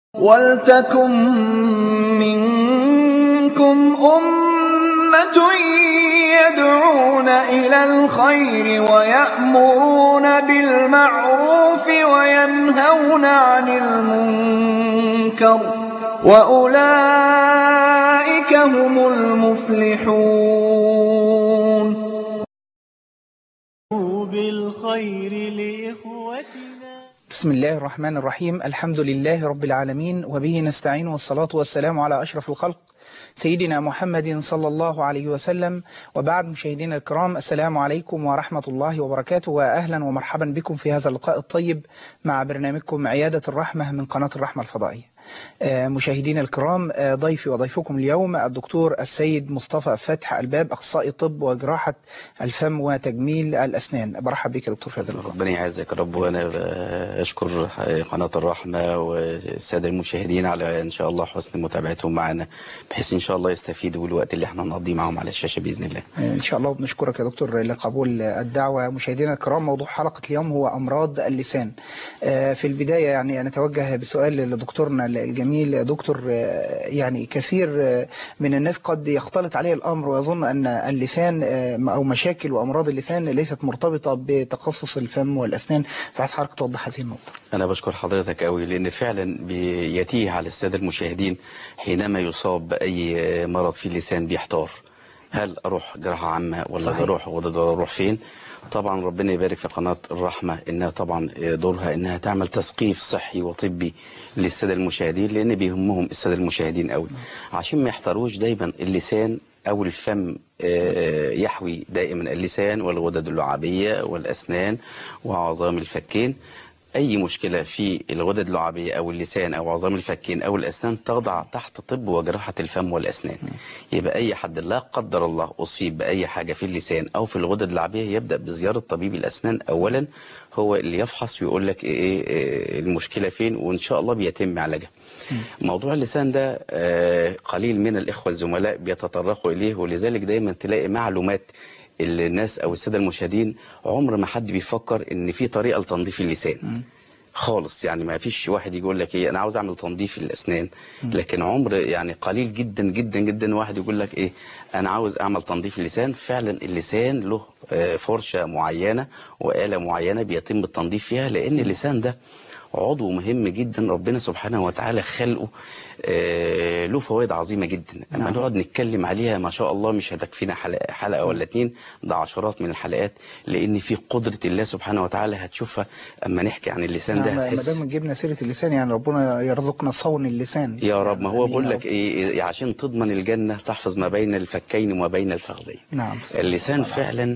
وَلْتَكُن مِّنكُمْ أُمَّةٌ يَدْعُونَ إِلَى الْخَيْرِ وَيَأْمُرُونَ بِالْمَعْرُوفِ وَيَنْهَوْنَ عَنِ الْمُنكَرِ ۚ وَأُولَٰئِكَ هُمُ الْمُفْلِحُونَ بالخير لإخوتنا بسم الله الرحمن الرحيم الحمد لله رب العالمين وبه نستعين والصلاة والسلام على أشرف الخلق سيدنا محمد صلى الله عليه وسلم وبعد مشاهدينا الكرام السلام عليكم ورحمة الله وبركاته وأهلا ومرحبا بكم في هذا اللقاء الطيب مع برنامجكم عيادة الرحمة من قناة الرحمة الفضائية آه، مشاهدينا الكرام آه، ضيفي وضيفكم اليوم الدكتور السيد مصطفى فتح الباب أخصائي طب وجراحة الفم وتجميل الأسنان برحب بك يا دكتور في هذا اللقاء ربنا يعزك يا رب وانا اشكر قناه الرحمه والساده المشاهدين على ان شاء الله حسن متابعتهم معنا بحيث ان شاء الله يستفيدوا بالوقت اللي احنا نقضيه معاهم على الشاشه باذن الله. إن شاء الله بنشكرك يا دكتور لقبول الدعوة مشاهدينا الكرام موضوع حلقة اليوم هو أمراض اللسان آه، في البداية يعني نتوجه بسؤال لدكتورنا الجميل دكتور آه، يعني كثير آه، من الناس قد يختلط عليه الأمر ويظن أن اللسان آه، أو مشاكل وأمراض اللسان ليست مرتبطة بتخصص الفم والأسنان فعايز حضرتك توضح هذه النقطة انا بشكر حضرتك قوي لان فعلا بيتيه على الساده المشاهدين حينما يصاب باي مرض في اللسان بيحتار هل اروح جراحه عامه ولا صحيح. اروح ولا اروح فين؟ طبعا ربنا يبارك في قناه الرحمه انها طبعا دورها انها تعمل تثقيف صحي وطبي للساده المشاهدين لان بيهمهم الساده المشاهدين قوي عشان ما يحتاروش دايما اللسان او الفم آه، يحوي دائما اللسان والغدد اللعابيه والاسنان وعظام الفكين أي مشكلة في الغدد اللعابية أو اللسان أو عظام الفكين أو الأسنان تخضع تحت طب وجراحة الفم والأسنان يبقى أي حد لا قدر الله أصيب بأي حاجة في اللسان أو في الغدد اللعابية يبدأ بزيارة طبيب الأسنان أولا هو اللي يفحص ويقول لك إيه, إيه المشكلة فين وإن شاء الله بيتم علاجها موضوع اللسان ده آه، قليل من الإخوة الزملاء بيتطرقوا إليه ولذلك دايما تلاقي معلومات الناس او الساده المشاهدين عمر ما حد بيفكر ان في طريقه لتنظيف اللسان خالص يعني ما فيش واحد يقول لك ايه انا عاوز اعمل تنظيف الاسنان لكن عمر يعني قليل جدا جدا جدا واحد يقول لك ايه انا عاوز اعمل تنظيف اللسان فعلا اللسان له آه، فرشه معينه واله معينه بيتم التنظيف فيها لان اللسان ده عضو مهم جدا ربنا سبحانه وتعالى خلقه آه، له فوائد عظيمه جدا اما نعم. نقعد نتكلم عليها ما شاء الله مش هتكفينا حلقه, حلقة ولا اتنين ده عشرات من الحلقات لان في قدره الله سبحانه وتعالى هتشوفها اما نحكي عن اللسان ده نعم، ما هتحس دام جبنا سيرة اللسان يعني ربنا يرزقنا صون اللسان يا رب ما هو آمين بقول يا لك رب. ايه إيه، عشان تضمن الجنه تحفظ ما بين الفكين وما بين الفخذين نعم اللسان فعلا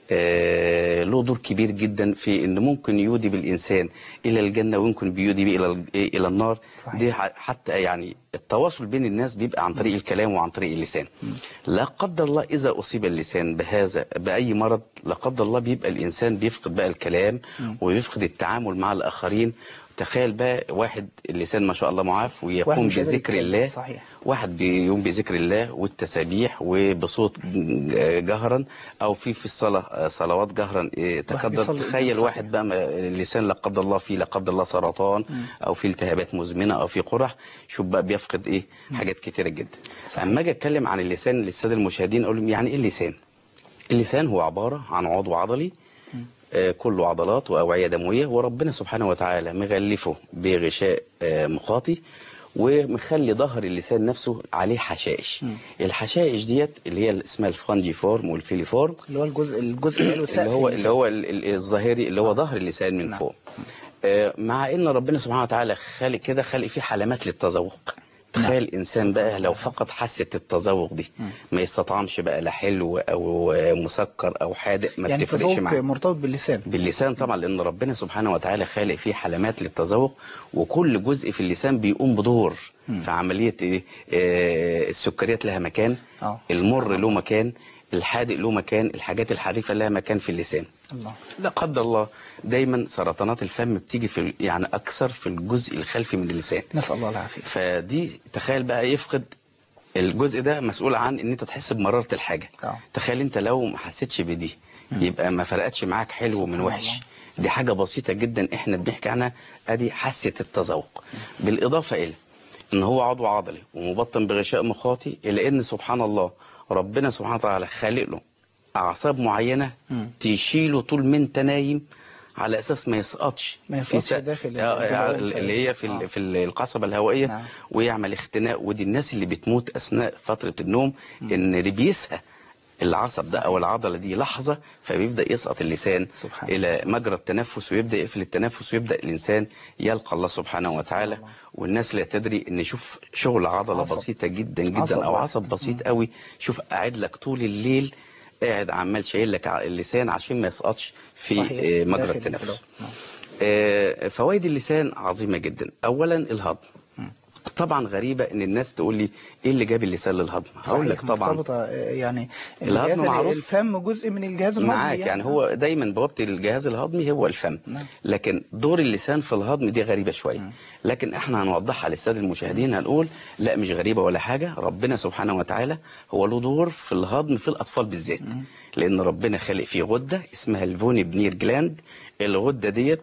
آه، له دور كبير جدا في ان ممكن يودي بالانسان الى الجنه ويمكن بيودي بيه الى إيه، الى النار صحيح. دي ح- حتى يعني التواصل بين الناس بيبقى عن طريق الكلام وعن طريق اللسان لا قدر الله اذا اصيب اللسان بهذا باي مرض لا قدر الله بيبقى الانسان بيفقد بقى الكلام ويفقد التعامل مع الاخرين تخيل بقى واحد اللسان ما شاء الله معاف واحد ويقوم مش قادر بذكر يتكلم. الله صحيح. واحد بيقوم بذكر الله والتسابيح وبصوت جهرا او في في الصلاه صلوات جهرا إيه، تقدر بيصلي تخيل قدام واحد بقى ما- اللسان لا قدر الله فيه لا قدر الله سرطان او في التهابات مزمنه او في قرح شوف بقى بيفقد ايه حاجات كتيره جدا اما اجي اتكلم عن اللسان للساده المشاهدين اقول لهم يعني ايه اللسان اللسان هو عباره عن عضو عضلي آه، كله عضلات واوعيه دمويه وربنا سبحانه وتعالى مغلفه بغشاء آه، مخاطي ومخلي ظهر اللسان نفسه عليه حشائش الحشائش ديت اللي هي اسمها الفرنجي فورم والفيلي فورم اللي هو الجزء الجزء اللي له سقف اللي هو اللسان. اللي هو ال- ال- الظاهري اللي هو ظهر اللسان من نعم. فوق آه، مع ان ربنا سبحانه وتعالى خالق كده خالق فيه علامات للتذوق تخيل الانسان بقى لو فقد حاسه التذوق دي ما يستطعمش بقى لا حلو او مسكر او حادق ما يعني بتفرقش التذوق معاه مرتبط باللسان باللسان طبعا لان ربنا سبحانه وتعالى خالق فيه علامات للتذوق وكل جزء في اللسان بيقوم بدور في عمليه ايه آه، السكريات لها مكان آه. المر له مكان الحادق له مكان الحاجات الحريفه لها مكان في اللسان الله لا قدر الله دايما سرطانات الفم بتيجي في ال- يعني اكثر في الجزء الخلفي من اللسان نسأل الله العافية فدي تخيل بقى يفقد الجزء ده مسؤول عن ان انت تحس بمراره الحاجه آه. تخيل انت لو ما حسيتش بدي يبقى ما فرقتش معاك حلو من سبحان وحش الله. دي حاجه بسيطه جدا احنا بنحكي عنها ادي حاسه التذوق بالاضافه الى ان هو عضو عضلي ومبطن بغشاء مخاطي الا ان سبحان الله ربنا سبحانه وتعالى خالق له اعصاب معينه تشيله طول ما انت نايم على اساس ما يسقطش ما في يسقطش سق- داخل آه، الجبهة اللي هي في ال- آه. في ال- القصبه الهوائيه نعم. ويعمل اختناق ودي الناس اللي بتموت اثناء فتره النوم ان اللي بيسهى العصب ده او العضله دي لحظه فبيبدا يسقط اللسان سبحان الى مجرى التنفس ويبدا يقفل التنفس ويبدا الانسان يلقى الله سبحانه وتعالى والناس لا تدري ان شوف شغل عضله عصب. بسيطه جدا جدا عصب او واحد. عصب بسيط قوي شوف قاعد لك طول الليل قاعد عمال شايل لك ع- اللسان عشان ما يسقطش في صحيح. آه، مجرى داخل التنفس الفلو. نعم. آه، فوائد اللسان عظيمة جدا أولا الهضم طبعا غريبة ان الناس تقول لي ايه اللي جاب اللسان للهضم هقول لك صحيح، طبعا مرتبطة آه، يعني الهضم الجهاز- معروف. الفم جزء من الجهاز الهضمي معاك يعني هو دايما بوابة الجهاز الهضمي هو الفم نعم. لكن دور اللسان في الهضم دي غريبة شوية لكن احنا هنوضحها للسادة المشاهدين هنقول لا مش غريبة ولا حاجة ربنا سبحانه وتعالى هو له دور في الهضم في الأطفال بالذات لأن ربنا خلق فيه غدة اسمها الفوني بنير جلاند الغدة ديت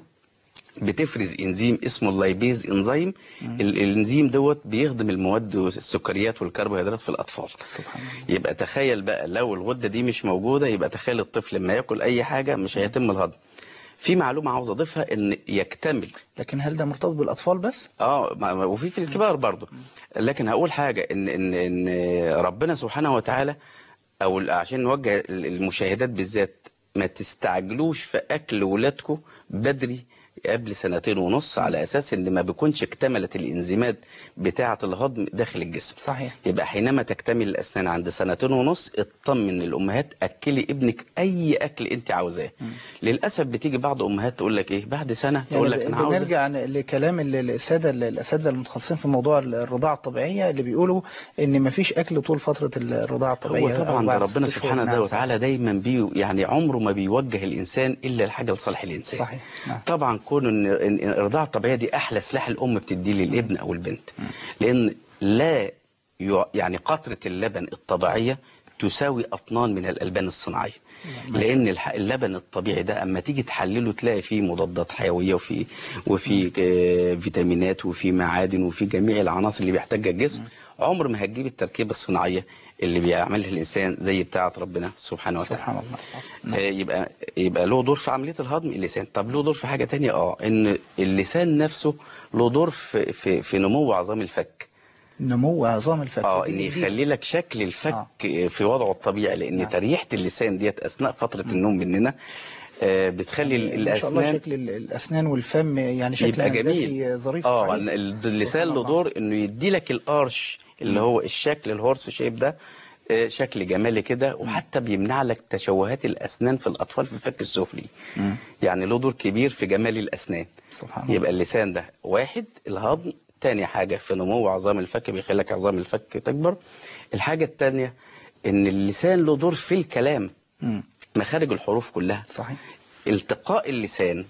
بتفرز انزيم اسمه اللايبيز انزيم ال- الانزيم دوت بيخدم المواد والسكريات والكربوهيدرات في الاطفال سبحان الله. يبقى تخيل بقى لو الغده دي مش موجوده يبقى تخيل الطفل لما ياكل اي حاجه مش هيتم الهضم في معلومه عاوز اضيفها ان يكتمل لكن هل ده مرتبط بالاطفال بس؟ اه ما- ما- وفي في الكبار برضه لكن هقول حاجه ان ان ان ربنا سبحانه وتعالى او ال- عشان نوجه ال- المشاهدات بالذات ما تستعجلوش في اكل ولادكم بدري قبل سنتين ونص على اساس ان ما بيكونش اكتملت الانزيمات بتاعه الهضم داخل الجسم صحيح. يبقى حينما تكتمل الاسنان عند سنتين ونص اطمن الامهات اكلي ابنك اي اكل انت عاوزاه للاسف بتيجي بعض امهات تقول لك ايه بعد سنه تقول لك يعني انا عاوزه بنرجع لكلام ال- الساده الاساتذه المتخصصين في موضوع الرضاعه الطبيعيه اللي بيقولوا ان ما فيش اكل طول فتره الرضاعه الطبيعيه هو أو طبعا ده بعد ربنا ست شهور. سبحانه نعم، وتعالى دايما بي يعني عمره ما بيوجه الانسان الا لحاجه لصالح الانسان صحيح، نعم. طبعا كون ان إن الرضاعه الطبيعيه دي احلى سلاح الام بتديه للابن او البنت لان لا يع- يعني قطره اللبن الطبيعيه تساوي اطنان من الالبان الصناعيه لان الح- اللبن الطبيعي ده اما تيجي تحلله تلاقي فيه مضادات حيويه وفي وفي آه، فيتامينات وفي معادن وفي جميع العناصر اللي بيحتاجها الجسم عمر ما هتجيب التركيبه الصناعيه اللي بيعملها الانسان زي بتاعه ربنا سبحانه وتعالى سبحان الله آه، يبقى يبقى له دور في عمليه الهضم اللسان طب له دور في حاجه تانية اه ان اللسان نفسه له دور في في, في نمو عظام الفك نمو عظام الفك اه دي ان جديدة. يخلي لك شكل الفك آه. في وضعه الطبيعي لان نعم. تريحه اللسان ديت اثناء فتره النوم مننا آه، بتخلي ال- ما شاء الله الاسنان شكل ال- الاسنان والفم يعني شكل يبقى هندسي جميل ظريف اه صحيح. ال- اللسان سبحان له الله. دور انه يدي لك الارش اللي هو الشكل الهورس شيب ده آه، شكل جمالي كده وحتى بيمنع لك تشوهات الاسنان في الاطفال في الفك السفلي يعني له دور كبير في جمال الاسنان سبحان الله. يبقى اللسان ده واحد الهضم تاني حاجه في نمو عظام الفك بيخلي لك عظام الفك تكبر الحاجه التانيه ان اللسان له دور في الكلام مم. مخارج الحروف كلها صحيح التقاء اللسان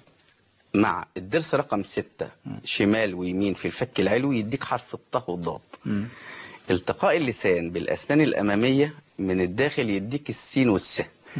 مع الضرس رقم ستة شمال ويمين في الفك العلوي يديك حرف الطه والضاد التقاء اللسان بالأسنان الأمامية من الداخل يديك السين والس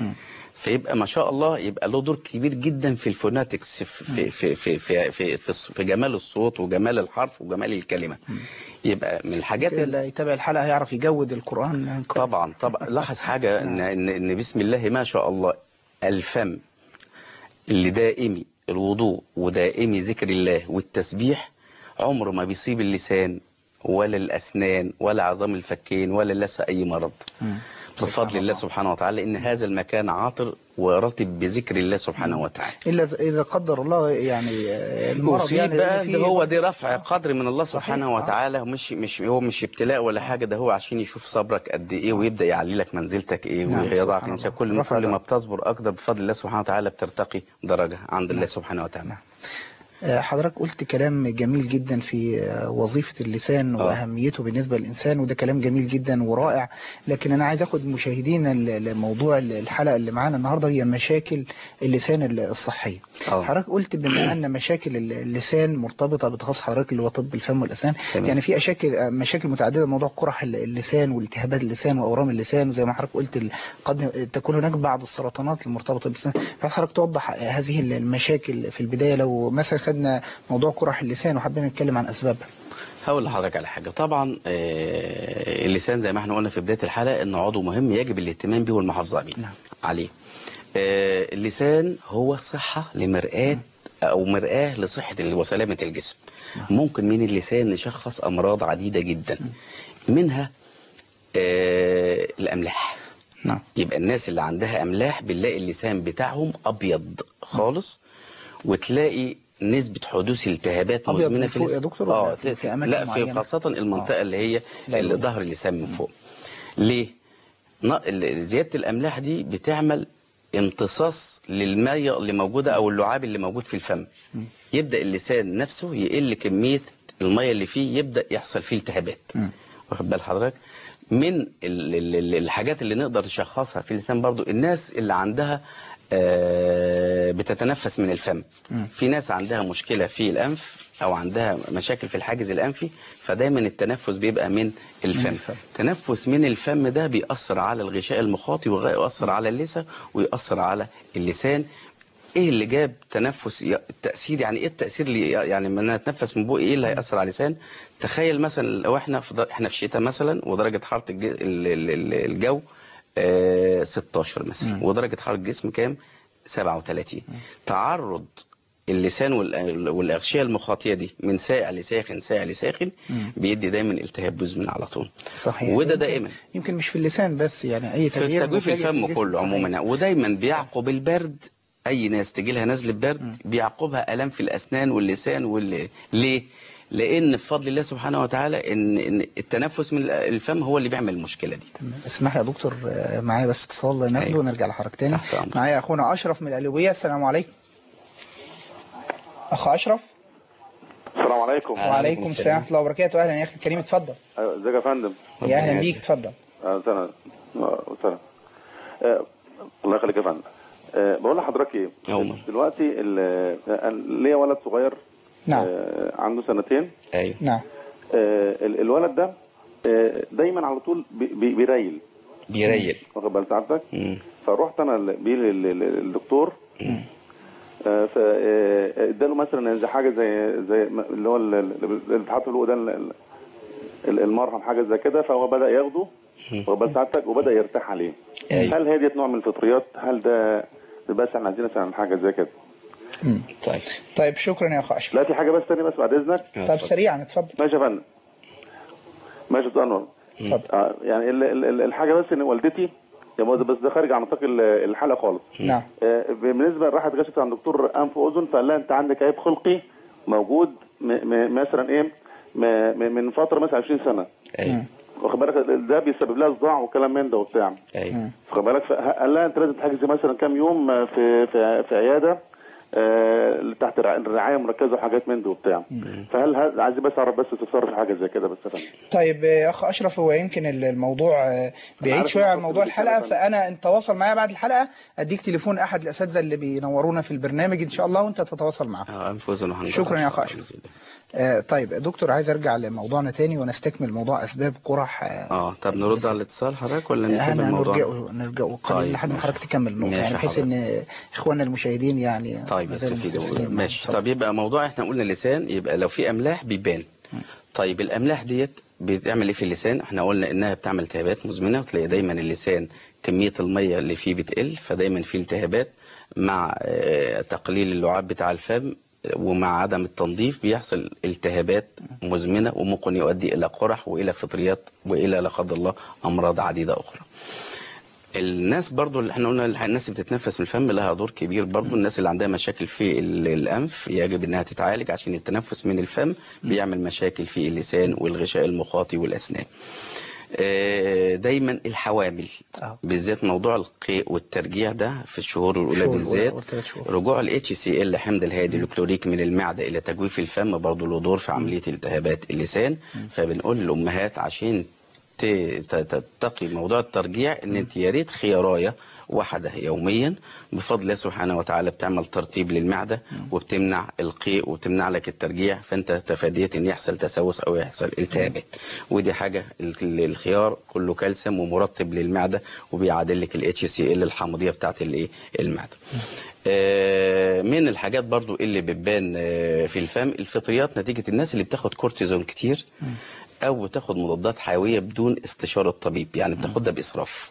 فيبقى ما شاء الله يبقى له دور كبير جدا في الفوناتكس في في في في في, في, في, في جمال الصوت وجمال الحرف وجمال الكلمة يبقى من الحاجات كده اللي اللي يتابع الحلقه هيعرف يجود القران طبعا طبعا لاحظ حاجة ان ان ان بسم الله ما شاء الله الفم اللي دائمي الوضوء ودائمي ذكر الله والتسبيح عمره ما بيصيب اللسان ولا الأسنان ولا عظام الفكين ولا لسه أي مرض بفضل الله سبحانه وتعالى إن هذا المكان عاطر ورطب بذكر الله سبحانه وتعالى الا إذا- اذا قدر الله يعني آه، المرض وفي يعني بقى اللي ده فيه- هو دي رفع قدر من الله سبحانه صحيح. وتعالى مش مش هو مش ابتلاء ولا حاجه ده هو عشان يشوف صبرك قد ايه ويبدا يعلي لك منزلتك ايه نعم، ويضعك سبحان ان شاء الله. كل رفع كل ما درجة. بتصبر اكتر بفضل الله سبحانه وتعالى بترتقي درجه عند الله سبحانه وتعالى آه، حضرتك قلت كلام جميل جدا في آه، وظيفة اللسان آه. وأهميته بالنسبة للإنسان وده كلام جميل جدا ورائع لكن أنا عايز أخد مشاهدينا ل- لموضوع الحلقة اللي معانا النهاردة هي مشاكل اللسان الصحية آه. حضرتك قلت بما أن مشاكل اللسان مرتبطة بتخصص حضرتك اللي هو طب الفم والأسنان تمام. يعني في أشاكل آه، مشاكل متعددة موضوع قرح اللسان والتهابات اللسان وأورام اللسان وزي ما حضرتك قلت ال- قد تكون هناك بعض السرطانات المرتبطة باللسان فحضرتك توضح هذه المشاكل في البداية لو مثلا خدنا موضوع قرح اللسان وحبينا نتكلم عن أسبابها هقول لحضرتك على حاجه طبعا آه، اللسان زي ما احنا قلنا في بدايه الحلقه انه عضو مهم يجب الاهتمام به والمحافظه به نعم. عليه آه، اللسان هو صحه لمرآة او مرآة لصحه ال- وسلامه الجسم ممكن من اللسان نشخص امراض عديده جدا منها آه، الاملاح نعم يبقى الناس اللي عندها املاح بنلاقي اللسان بتاعهم ابيض خالص وتلاقي نسبة حدوث التهابات أبيض مزمنة من في فوق يا اللسان. دكتور ولا اه في- في أماكن لا في معينة؟ خاصة المنطقة آه. اللي هي لا، اللي لا. ظهر اللسان من فوق ليه؟ ن- ال- زيادة الأملاح دي بتعمل امتصاص للمية اللي موجودة أو اللعاب اللي موجود في الفم يبدأ اللسان نفسه يقل كمية المية اللي فيه يبدأ يحصل فيه التهابات واخد بال حضرتك من ال- ال- ال- الحاجات اللي نقدر نشخصها في اللسان برضو الناس اللي عندها آه، بتتنفس من الفم في ناس عندها مشكلة في الأنف أو عندها مشاكل في الحاجز الأنفي فدايما التنفس بيبقى من الفم الفم. تنفس من الفم ده بيأثر على الغشاء المخاطي ويأثر على اللثة ويأثر على اللسان ايه اللي جاب تنفس ي- التأثير يعني ايه التأثير اللي يعني لما انا اتنفس من بوقي ايه اللي هيأثر على اللسان تخيل مثلا لو احنا في در- احنا في شتاء مثلا ودرجة حرارة الج- ال- ال- ال- الجو آه 16 مثلا ودرجة حرارة الجسم كام 37 تعرض اللسان وال- والاغشيه المخاطيه دي من ساقع لساخن ساقع لساخن بيدي دايما التهاب مزمن على طول صحيح وده يمكن- دائما يمكم مش في اللسان بس يعني أي في تغيير تجويف مفاجئ في الفم الجسم. كله صحيح. عموما ودايما بيعقب البرد اي ناس تجي لها نزله برد بيعقبها الام في الاسنان واللسان وال ليه لان بفضل الله سبحانه وتعالى ان ان التنفس من الفم هو اللي بيعمل المشكله دي تمام. اسمح لي يا دكتور آه، معايا بس اتصال ناخده أيوة. ونرجع لحضرتك تاني تحت أمرك. معايا اخونا اشرف من القليوبيه السلام عليكم اخ اشرف السلام عليكم آه. وعليكم السلام ورحمه الله وبركاته اهلا يا اخي الكريم اتفضل أيوة، ازيك يا فندم يا اهلا ربنا بيك يعزك. اتفضل آه، سنة آه، سنة آه، الله يخليك يا فندم آه، بقول لحضرتك ايه يا عمر. دلوقتي ال- آه، ليا ولد صغير نعم. آه، عنده سنتين ايوه نعم آه، ال- الولد ده آه، دايما على طول بي- بي- بيريل بيريل واخد بال سعادتك مم. فروحت انا ال- بيه لل- لل- للدكتور آه، ف آه، اداله مثلا زي حاجه زي زي ما- اللي هو ال- ال- اللي بيتحط له ده ال- ال- المرهم حاجه زي كده فهو بدا ياخده واخد بال سعادتك وبدا يرتاح عليه أيوة. هل هي ديت نوع من الفطريات هل ده بس احنا عايزين نسال عن حاجه زي كده طيب طيب شكرا يا اخ اشرف لا في حاجه بس تانية بس بعد اذنك طيب سريعا اتفضل ماشي يا فندم ماشي يا أستاذ انور اتفضل آه، يعني ال- ال- ال- الحاجه بس ان والدتي يا مؤاخذة بس ده خارج عن نطاق ال- الحلقه خالص نعم آه، بالنسبه راحت غشت عند دكتور انف واذن فقال لها انت عندك عيب خلقي موجود م م مثلا ايه م م من فتره مثلا 20 سنه ايوه واخد بالك ده بيسبب لها صداع وكلام من ده وبتاع ايوه واخد بالك فقال لها انت لازم تحجزي مثلا كام يوم آه، في في في عياده آه، تحت الرع- الرعايه المركزه وحاجات من دي وبتاع فهل هل عايز بس اعرف بس تتصرف في حاجه زي كده بس يا فندم طيب آه، اخ اشرف هو يمكن ال- الموضوع آه، بعيد عارف شويه عن الموضوع موضوع كله الحلقه بيتكلم فانا انت تواصل معايا بعد الحلقه اديك تليفون احد الاساتذه اللي بينورونا في البرنامج ان شاء الله وانت تتواصل معاه اه انف واذن وحنجرة. شكرا يا أخ أشرف. آه، طيب دكتور عايز ارجع لموضوعنا تاني ونستكمل موضوع اسباب قرح آه، اه طب نرد على الاتصال حضرتك ولا نكمل انا الموضوع نرجع نرجع قليل طيب، لحد ما ماشي. حضرتك تكمل النقطه ماشي يعني بحيث ان اخواننا المشاهدين يعني طيب ما زالوا يستفيدوا مستفسرين. ماشي اتفضل. طب يبقى موضوع احنا قلنا اللسان يبقى لو في املاح بيبان طيب الاملاح ديت بتعمل ايه في اللسان احنا قلنا انها بتعمل التهابات مزمنه وتلاقي دايما اللسان كميه الميه اللي فيه بتقل فدايما في التهابات مع آه، تقليل اللعاب بتاع الفم ومع عدم التنظيف بيحصل التهابات مزمنه وممكن يؤدي الى قرح والى فطريات والى لا قدر الله امراض عديده اخرى الناس برضو اللي احنا قلنا الناس اللي بتتنفس من الفم لها دور كبير برضو الناس اللي عندها مشاكل في ال- الانف يجب انها تتعالج عشان التنفس من الفم بيعمل مشاكل في اللسان والغشاء المخاطي والاسنان آه، دايما الحوامل آه. بالذات موضوع القيء والترجيع ده في الشهور الاولى الشهور بالذات الأولى والثلاث شهور. رجوع الاتش سي ال حمض الهادي الكلوريك من المعده الى تجويف الفم برضه له دور في عمليه التهابات اللسان فبنقول للامهات عشان ت- ت- تتقي موضوع الترجيع ان انت يا ريت خيارايه واحده يوميا بفضل الله سبحانه وتعالى بتعمل ترطيب للمعده وبتمنع القيء وبتمنع لك الترجيع فانت تفاديت ان يحصل تسوس او يحصل التهابات ودي حاجه ال- الخيار كله كالسيوم ومرطب للمعده وبيعادل لك الاتش سي ال الحمضيه بتاعت الايه المعده آه، من الحاجات برضو اللي بتبان آه، في الفم الفطريات نتيجة الناس اللي بتاخد كورتيزون كتير أو بتاخد مضادات حيوية بدون استشارة طبيب يعني بتاخدها بإسراف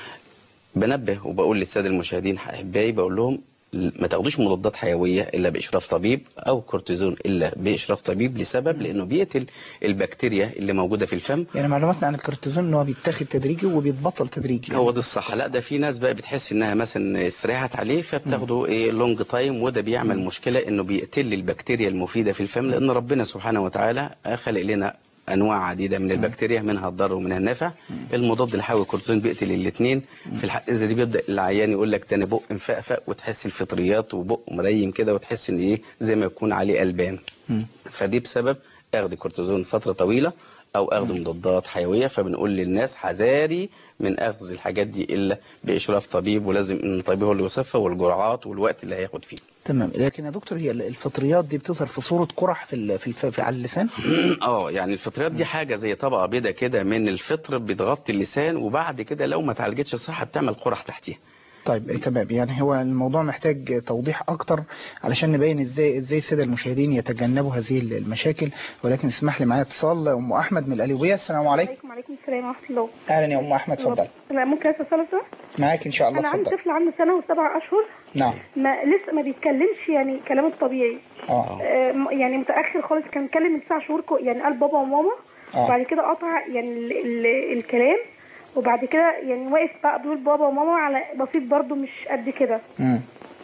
بنبه وبقول للساده المشاهدين احبائي بقول لهم ما تاخدوش مضادات حيويه الا باشراف طبيب او كورتيزون الا باشراف طبيب لسبب لانه بيقتل البكتيريا اللي موجوده في الفم يعني معلوماتنا عن الكورتيزون ان هو بيتاخد تدريجي وبيتبطل تدريجي هو ده الصح لا ده في ناس بقى بتحس انها مثلا استريحت عليه فبتاخده ايه لونج تايم وده بيعمل مشكله انه بيقتل البكتيريا المفيده في الفم لان ربنا سبحانه وتعالى خلق لنا انواع عديده من البكتيريا منها الضار ومنها النافع المضاد الحيوي الكورتيزون بيقتل الاثنين في الحق دي بيبدا العيان يقول لك ده انا بق مفقفق وتحس الفطريات وبق مريم كده وتحس ان ايه زي ما يكون عليه البان فدي بسبب اخذ كورتيزون فتره طويله او اخذ مضادات حيويه فبنقول للناس حذاري من اخذ الحاجات دي الا باشراف طبيب ولازم ان الطبيب هو اللي يوصفها والجرعات والوقت اللي هياخد فيه تمام لكن يا دكتور هي الفطريات دي بتظهر في صوره قرح في ال- في, الف... في على اللسان اه يعني الفطريات دي حاجه زي طبقه بيضه كده من الفطر بتغطي اللسان وبعد كده لو ما اتعالجتش صح بتعمل قرح تحتيها طيب إيه تمام يعني هو الموضوع محتاج توضيح اكتر علشان نبين ازاي ازاي الساده المشاهدين يتجنبوا هذه المشاكل ولكن اسمح لي معايا اتصال ام احمد من القليوبيه السلام عليكم عليكم وعليكم السلام ورحمة الله اهلا يا ام احمد اتفضل لا ممكن أسأل سؤال سؤال؟ معاك ان شاء الله أنا عندي اتفضل طفل عنده سنة وسبع أشهر نعم ما لسه ما بيتكلمش يعني كلامه الطبيعي اه آه، م- يعني متأخر خالص كان اتكلم من تسع شهور كو- يعني قال بابا وماما آه. وبعد كده قطع يعني ال ال الكلام وبعد كده يعني واقف بقى بيقول بابا وماما على بسيط برضه مش قد كده مم.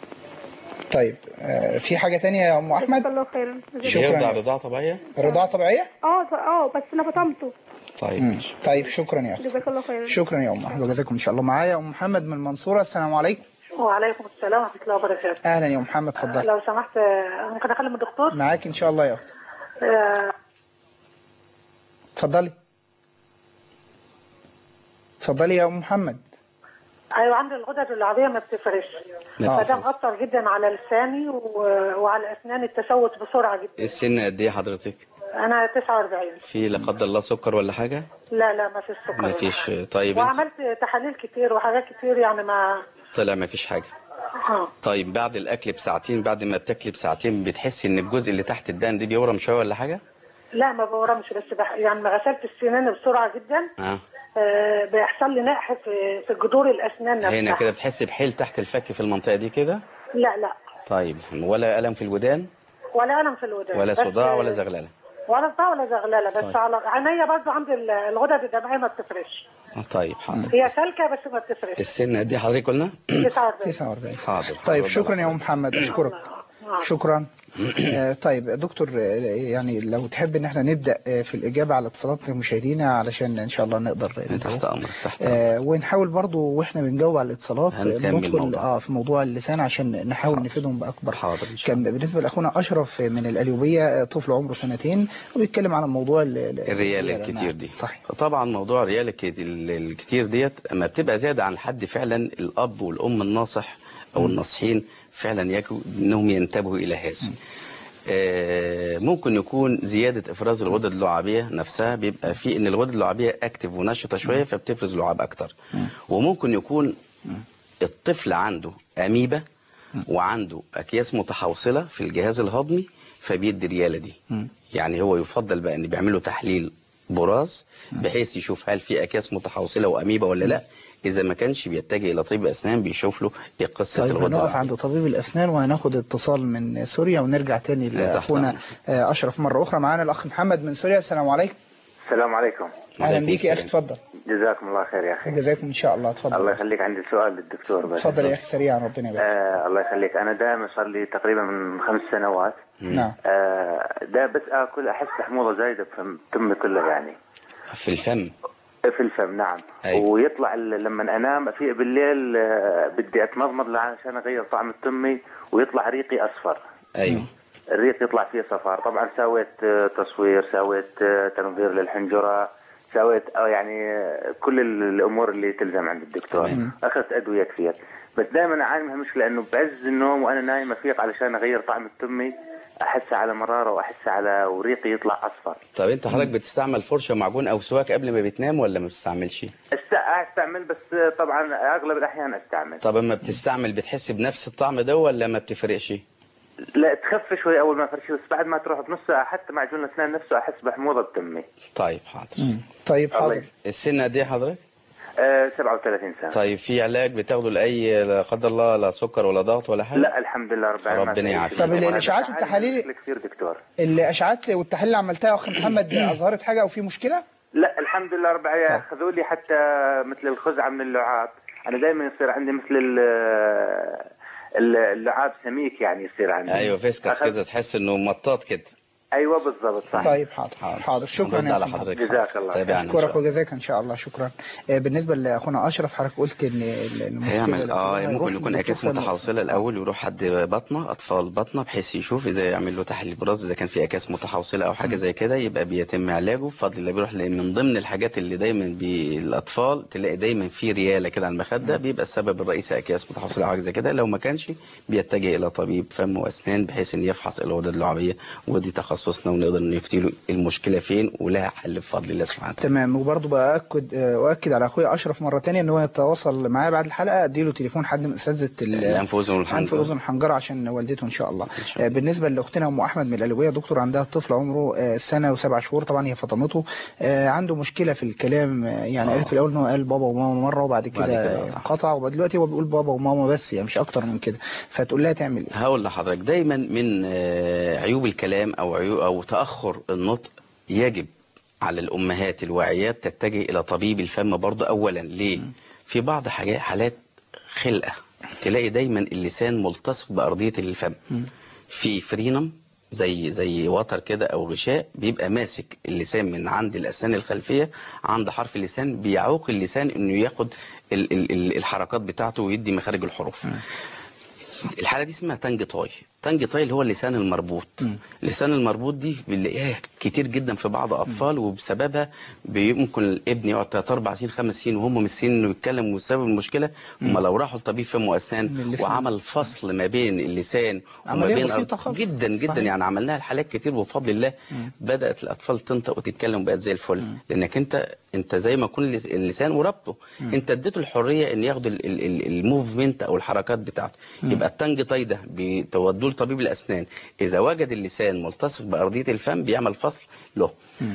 طيب آه في حاجه تانية يا ام جزاك احمد الله خيرا جزاك شكراً. يرضع رضاعه طبيعيه رضاعه طبيعيه اه ط- اه بس انا فطمته طيب مم. ماشي طيب شكرا يا اخي جزاك الله خيرا شكرا يا ام احمد وجزاكم ان شاء الله معايا ام محمد من المنصوره السلام عليكم وعليكم السلام ورحمة الله وبركاته اهلا يا ام محمد اتفضل لو سمحت آه، ممكن أكلم الدكتور معاك ان شاء الله يا اخت آه، اتفضلي اتفضلي يا ام محمد أيوة عندي الغدد اللعابية ما بتفرش آه. فده مأثر جدا على لساني و- وعلى أسناني التسوس بسرعة جدا السن قد ايه حضرتك أنا 49 في لا قدر الله سكر ولا حاجه لا لا ما فيش سكر ما ولا فيش حاجة. طيب انت وعملت تحاليل كتير وحاجات كتير يعني ما طلع ما فيش حاجه آه. طيب بعد الاكل بساعتين بعد ما بتاكلي بساعتين بتحسي ان الجزء اللي تحت الدهن دي بيورم شويه ولا حاجه لا ما بورمش بس بح... يعني ما غسلت السنان بسرعة جدا اه آه بيحصل لي نقح في في جذور الأسنان نفسها هنا كده بتحسي بحيل تحت الفك في المنطقه دي كده لا لا طيب ولا الم في الودان ولا ألم في الودان ولا بس- صداع ولا زغلله ولا صداع ولا زغلله بس طيب. على عينيا برضو عندي ال- الغدد الدمعيه ما بتفرش آه، طيب حاضر هي سالكه بس ما بتفرش السن قد ايه حضرتك قلنا 49 49 حاضر طيب شكرا يا ام محمد اشكرك شكرا آه، طيب دكتور آه، يعني لو تحب ان احنا نبدا آه، في الاجابه على اتصالات مشاهدينا علشان ان شاء الله نقدر تحت امرك تحت امرك آه ونحاول برضو واحنا بنجاوب على الاتصالات آه، هنكمل ندخل موضوع. اه في موضوع اللسان عشان نحاول نفيدهم باكبر حاضر إن شاء كان بالنسبه لاخونا اشرف من القليوبيه آه، طفل عمره سنتين وبيتكلم على موضوع ال- ال- الريال نعم، الكتير دي صحيح طبعا موضوع الريال الك- ال- الكتير ديت اما بتبقى زياده عن الحد فعلا الاب والام الناصح او الناصحين فعلا يجب انهم ينتبهوا الى هذا آه، ممكن يكون زياده افراز الغدد اللعابيه نفسها بيبقى في ان الغدد اللعابيه اكتف ونشطه شويه فبتفرز لعاب اكتر وممكن يكون الطفل عنده اميبا وعنده اكياس متحوصله في الجهاز الهضمي فبيدي الرياله دي يعني هو يفضل بقى ان بيعملوا تحليل براز بحيث يشوف هل في اكياس متحوصله واميبا ولا لا اذا ما كانش بيتجه الى طبيب اسنان بيشوف له ايه قصه طيب الغده هنقف العصبية. عند طبيب الاسنان وهناخد اتصال من سوريا ونرجع تاني تحت لاخونا أمرك. آه، اشرف مره اخرى معانا الاخ محمد من سوريا السلام عليكم السلام عليكم اهلا وعليكم بيك يا اخي السلام. اتفضل جزاكم الله خير يا اخي جزاكم ان شاء الله اتفضل الله يا أخي. يخليك عندي سؤال للدكتور بس اتفضل يا اخي سريعا ربنا يبارك آه الله يخليك انا دائما صار لي تقريبا من خمس سنوات نعم آه ده بس اكل احس حموضه زايده في تمي كلها يعني في الفم في الفم نعم أيوة. ويطلع ال- لما انام في بالليل آه بدي اتمضمض عشان اغير طعم التمي ويطلع ريقي اصفر ايوه الريق يطلع فيه صفار طبعا سويت آه، تصوير سويت آه، تنظير للحنجره سويت آه، يعني آه، كل ال- الامور اللي تلزم عند الدكتور تمام. اخذت ادويه كثير بس دائما اعاني من مشكله انه بعز النوم وانا نايم افيق علشان اغير طعم التمي احس على مراره واحس على وريقي يطلع اصفر طب انت حضرتك بتستعمل فرشه ومعجون او سواك قبل ما بتنام ولا ما بتستعملش است- استعمل بس طبعا اغلب الاحيان استعمل طب اما بتستعمل بتحس بنفس الطعم ده ولا ما بتفرقش لا تخف شوي اول ما فرشي بس بعد ما تروح بنص ساعه حتى معجون الاسنان نفسه احس بحموضه بتمي طيب حاضر طيب حاضر السن قد ايه حضرتك آه 37 سنه طيب في علاج بتاخده لاي لا قدر الله لا سكر ولا ضغط ولا حاجه لا الحمد لله رب العالمين ربنا يعافيك. طب الإشاعات والتحاليل- والتحاليل كثير دكتور الاشعاعات والتحاليل اللي عملتها يا اخ محمد اظهرت حاجه او في مشكله لا الحمد لله رب العالمين اخذوا لي حتى مثل الخزعه من اللعاب انا دائما يصير عندي مثل ال- ال- اللعاب سميك يعني يصير عندي ايوه فيسكس أخذ- كده تحس انه مطاط كده ايوه بالضبط صح طيب حاضر حاضر شكرا نرد يا على أخ محمد. حضرتك جزاك الله خير. تابعنا إن شاء اشكرك الله. وجزاك ان شاء الله شكرا آه، بالنسبه لاخونا اشرف حضرتك قلت ان ال- المشكله هيعمل اللي اه هيروح ممكن يكون للدكتور اكياس فني. متحوصله الاول ويروح حد بطنه اطفال بطنه بحيث يشوف اذا يعمل له تحليل براز اذا كان في اكياس متحوصله او حاجه زي كده يبقى بيتم علاجه بفضل الله بيروح لان من ضمن الحاجات اللي دايما بالاطفال تلاقي دايما في رياله كده على المخده بيبقى السبب الرئيسي اكياس متحوصله او حاجه زي كده لو ما كانش بيتجه الى طبيب فم واسنان بحيث ان يفحص الغدد اللعابيه ودي تخصصنا ونقدر نفتي له المشكله فين ولها حل بفضل الله سبحانه وتعالى تمام وبرضه باكد آه، واكد على اخويا اشرف مره تانية ان هو يتواصل معايا بعد الحلقه اديله تليفون حد من اساتذه ال- الأنف وأذن والحنجرة. الأنف والأذن والحنجره عشان والدته ان شاء الله آه، بالنسبه لاختنا ام احمد من القليوبيه دكتور عندها طفل عمره آه، سنه وسبع شهور طبعا هي فطمته آه، عنده مشكله في الكلام آه، يعني قالت في الاول ان هو قال بابا وماما مره وبعد بعد كده كده قطع. قطع ودلوقتي هو بيقول بابا وماما بس يعني مش اكتر من كده فتقول لها تعمل ايه هقول لحضرتك دايما من آه، عيوب الكلام او عيوب او تاخر النطق يجب على الامهات الواعيات تتجه الى طبيب الفم برضه اولا ليه في بعض حاجات حالات خلقه تلاقي دايما اللسان ملتصق بارضيه الفم في فرينم زي زي وتر كده او غشاء بيبقى ماسك اللسان من عند الاسنان الخلفيه عند حرف اللسان بيعوق اللسان انه ياخد ال ال ال الحركات بتاعته ويدي مخارج الحروف الحاله دي اسمها تانج تاي تانج تاي اللي هو اللسان المربوط اللسان المربوط دي بنلاقيها كتير جدا في بعض اطفال وبسببها ممكن الابن يقعد 3 4 سنين 5 سنين وهم مش سنين انه يتكلم وسبب المشكله هم لو راحوا لطبيب فم من واسنان اللسان. وعمل فصل ما بين اللسان وما عملية بين بسيطة أرض- خالص. جدا جدا صحيح. يعني عملناها لحالات كتير وبفضل الله بدات الاطفال تنطق وتتكلم وبقت زي الفل لانك انت انت زي ما يكون اللس- اللسان وربطه انت اديته الحريه ان ياخد ال- ال- ال- الموفمنت او الحركات بتاعته يبقى التنج طي ده بتودوه لطبيب الاسنان اذا وجد اللسان ملتصق بارضيه الفم بيعمل فصل له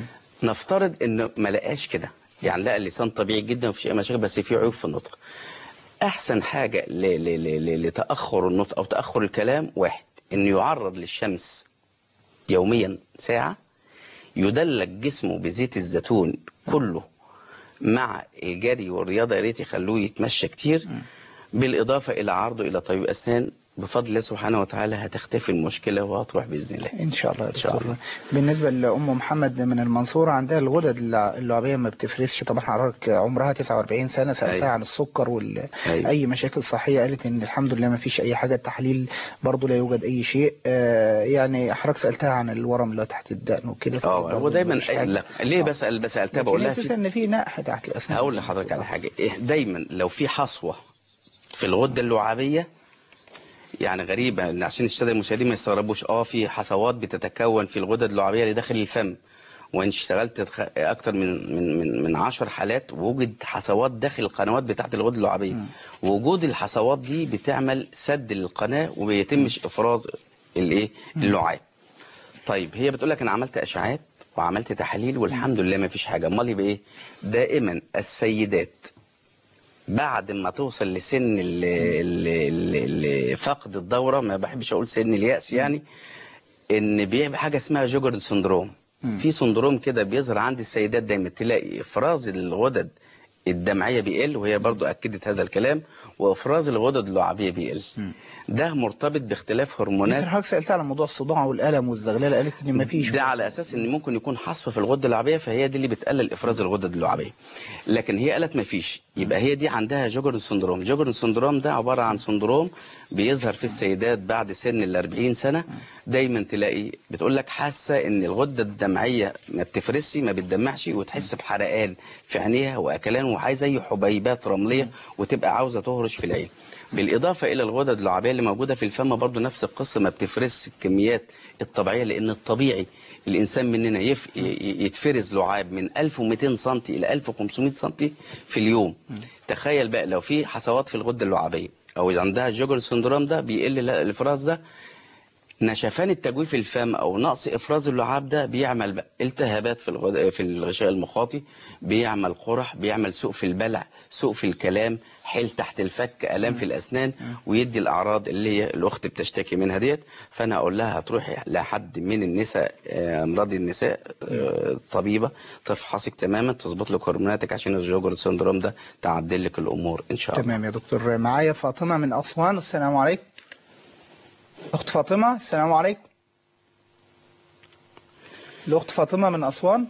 نفترض انه ما لقاش كده يعني لقى اللسان طبيعي جدا ومفيش اي مشاكل بس في عيوب في النطق احسن حاجه ل- ل- ل- ل- لتاخر النطق او تاخر الكلام واحد انه يعرض للشمس يوميا ساعه يدلك جسمه بزيت الزيتون كله مع الجري والرياضه يا ريت يخلوه يتمشى كتير بالاضافه الى عرضه الى طبيب اسنان بفضل الله سبحانه وتعالى هتختفي المشكله وهتروح باذن الله ان شاء الله إن شاء الله. بالنسبه لام محمد من المنصوره عندها الغدد اللع- اللعابيه ما بتفرزش طبعا حضرتك عمرها 49 سنه سالتها أيوة. عن السكر وال أيوة. اي مشاكل صحيه قالت ان الحمد لله ما فيش اي حاجه التحاليل برضه لا يوجد اي شيء آه يعني حضرتك سالتها عن الورم اللي تحت الدقن وكده اه برضه هو دايما مفيش حاجة. لا ليه بسال بسالتها بقول لها لكن هي في بتسأل ان في نقح تحت الاسنان هقول لحضرتك على حاجه إيه دايما لو في حصوه في الغده اللعابيه يعني غريبه إن عشان الساده المشاهدين ما يستغربوش اه في حصوات بتتكون في الغدد اللعابيه اللي داخل الفم وان اشتغلت تخ- اكتر من من من من 10 حالات ووجد حصوات داخل القنوات بتاعت الغدد اللعابيه وجود الحصوات دي بتعمل سد للقناه وما يتمش افراز الايه اللعاب طيب هي بتقول لك انا عملت اشعاعات وعملت تحاليل والحمد لله ما فيش حاجه امال يبقى ايه دائما السيدات بعد ما توصل لسن ال- ال- ال- ال- فقد الدوره ما بحبش اقول سن الياس يعني ان بيبقى حاجه اسمها جوجرد سندروم في سندروم كده بيظهر عند السيدات دايما تلاقي افراز الغدد الدمعيه بيقل وهي برضو اكدت هذا الكلام وافراز الغدد اللعابيه بيقل ده مرتبط باختلاف هرمونات حضرتك سالتها على موضوع الصداع والالم والزغلله قالت ان ما فيش ده على اساس ان ممكن يكون حصوه في الغده اللعابيه فهي دي اللي بتقلل افراز الغدد اللعابيه لكن هي قالت ما فيش يبقى هي دي عندها جوجرن سندروم جوجرن سندروم ده عباره عن سندروم بيظهر في السيدات بعد سن ال 40 سنه دايما تلاقي بتقول لك حاسه ان الغده الدمعيه ما بتفرزش ما بتدمعش وتحس بحرقان في عينيها واكلان وحاجه زي حبيبات رمليه وتبقى عاوزه تهرش في العين بالاضافه الى الغدد اللعابيه اللي موجوده في الفم برضو نفس القصه ما بتفرزش الكميات الطبيعيه لان الطبيعي الانسان مننا يف ي- يتفرز لعاب من 1200 سم الى 1500 سم في اليوم تخيل بقى لو في حصوات في الغده اللعابيه او عندها جوجر سندروم ده بيقل الافراز ده نشفان التجويف الفم او نقص افراز اللعاب ده بيعمل بقى التهابات في الغد... في الغشاء المخاطي بيعمل قرح بيعمل سوء في البلع سوء في الكلام حيل تحت الفك الام في الاسنان ويدي الاعراض اللي هي الاخت بتشتكي منها ديت فانا اقول لها هتروحي لحد من النساء آه، امراض النساء آه، طبيبه تفحصك تماما تظبط لك هرموناتك عشان الجوجر سندروم ده تعدل لك الامور ان شاء الله تمام يا دكتور معايا فاطمة من أسوان السلام عليكم أخت فاطمة السلام عليكم الأخت فاطمة من أسوان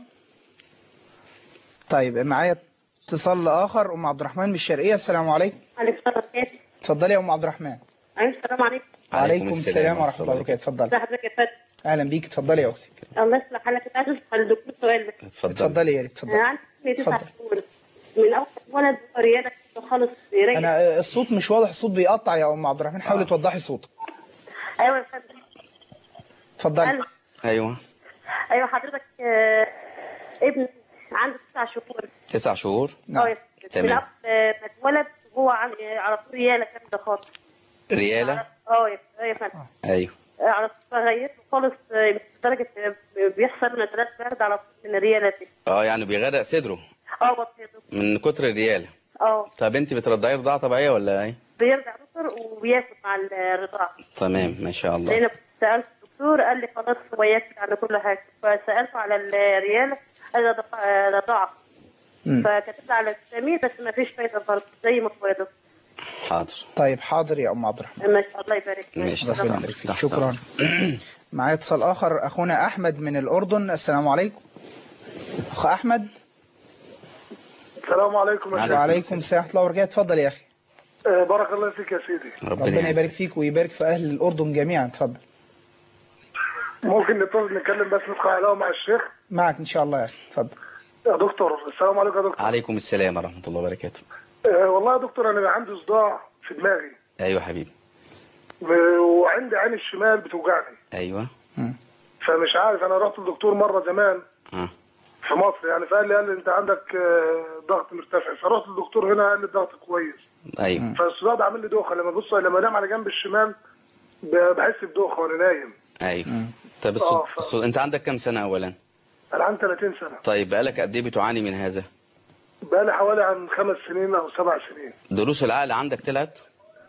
طيب معايا اتصال آخر أم عبد الرحمن من الشرقية السلام عليكم عليكم السلام عليكم اتفضلي يا أم عبد الرحمن عليكم السلام عليكم وعليكم السلام ورحمة الله وبركاته اتفضلي ازي حضرتك يا فندم أهلا بيك اتفضلي يا أختي الله يصلح حالك كنت عايز اسال الدكتور سؤال بس اتفضل اتفضلي يا ريت اتفضلي انا عندي تسع اتفضل. شهور من اول ولد رياضه كده خالص رياضة. أنا الصوت مش واضح الصوت بيقطع يا أم عبد الرحمن حاولي توضحي صوتك ايوه يا فندم اتفضلي ألو. ايوه ايوه حضرتك آه، ابن عنده تسع شهور تسع شهور نعم. اه يا فندم. تمام. من اول آه، ما اتولد وهو عن- آه، على طول رياله كامله خالص رياله اه يا آه يا فندم ايوه آه، على طول غيرته خالص آه، لدرجه آه، بيحصل نزلات برد على طول من الرياله دي اه يعني بيغرق صدره اه بسيطه من كتر الرياله اه طب انت بترضعيه رضاعه طبيعيه ولا ايه بيرجع دكتور وبياكل مع الرضاعه تمام ما شاء الله لان كنت سالت الدكتور قال لي خلاص هو ياكل على كل حاجه فسالته على الرياله قال لي ده ضع- ده ضعف مم. فكتب لي على التسامير بس ما فيش فايده برضه زي ما هو يا دكتور حاضر طيب حاضر يا أم عبد الرحمن ما شاء الله يبارك فيك. ماشي. ربنا يبارك فيك شكرا معايا اتصال اخر اخونا احمد من الاردن السلام عليكم اخ احمد السلام عليكم يا عليكم شيخ وعليكم السلام ورحمه الله وبركاته اتفضل يا اخي آه، بارك الله فيك يا سيدي ربنا يبارك فيك ويبارك في اهل الاردن جميعا اتفضل ممكن نتصل نتكلم بس ندخل على مع الشيخ معك ان شاء الله يا اخي اتفضل يا دكتور السلام عليكم يا دكتور عليكم السلام ورحمه الله وبركاته آه، والله يا دكتور انا عندي صداع في دماغي ايوه حبيبي و- وعندي عين الشمال بتوجعني ايوه فمش عارف انا رحت للدكتور مره زمان اه في مصر يعني فقال لي قال لي انت عندك آه، ضغط مرتفع فرحت للدكتور هنا قال لي الضغط كويس ايوه فالصداع ده عامل لي دوخه لما ببص لما انام على جنب الشمال ب- بحس بدوخه وانا نايم ايوه طب الصوت, آه، ف- الصوت انت عندك كام سنه اولا انا عندي 30 سنه طيب بقالك قد ايه بتعاني من هذا بقالي حوالي عن خمس سنين او سبع سنين دروس العقل عندك طلعت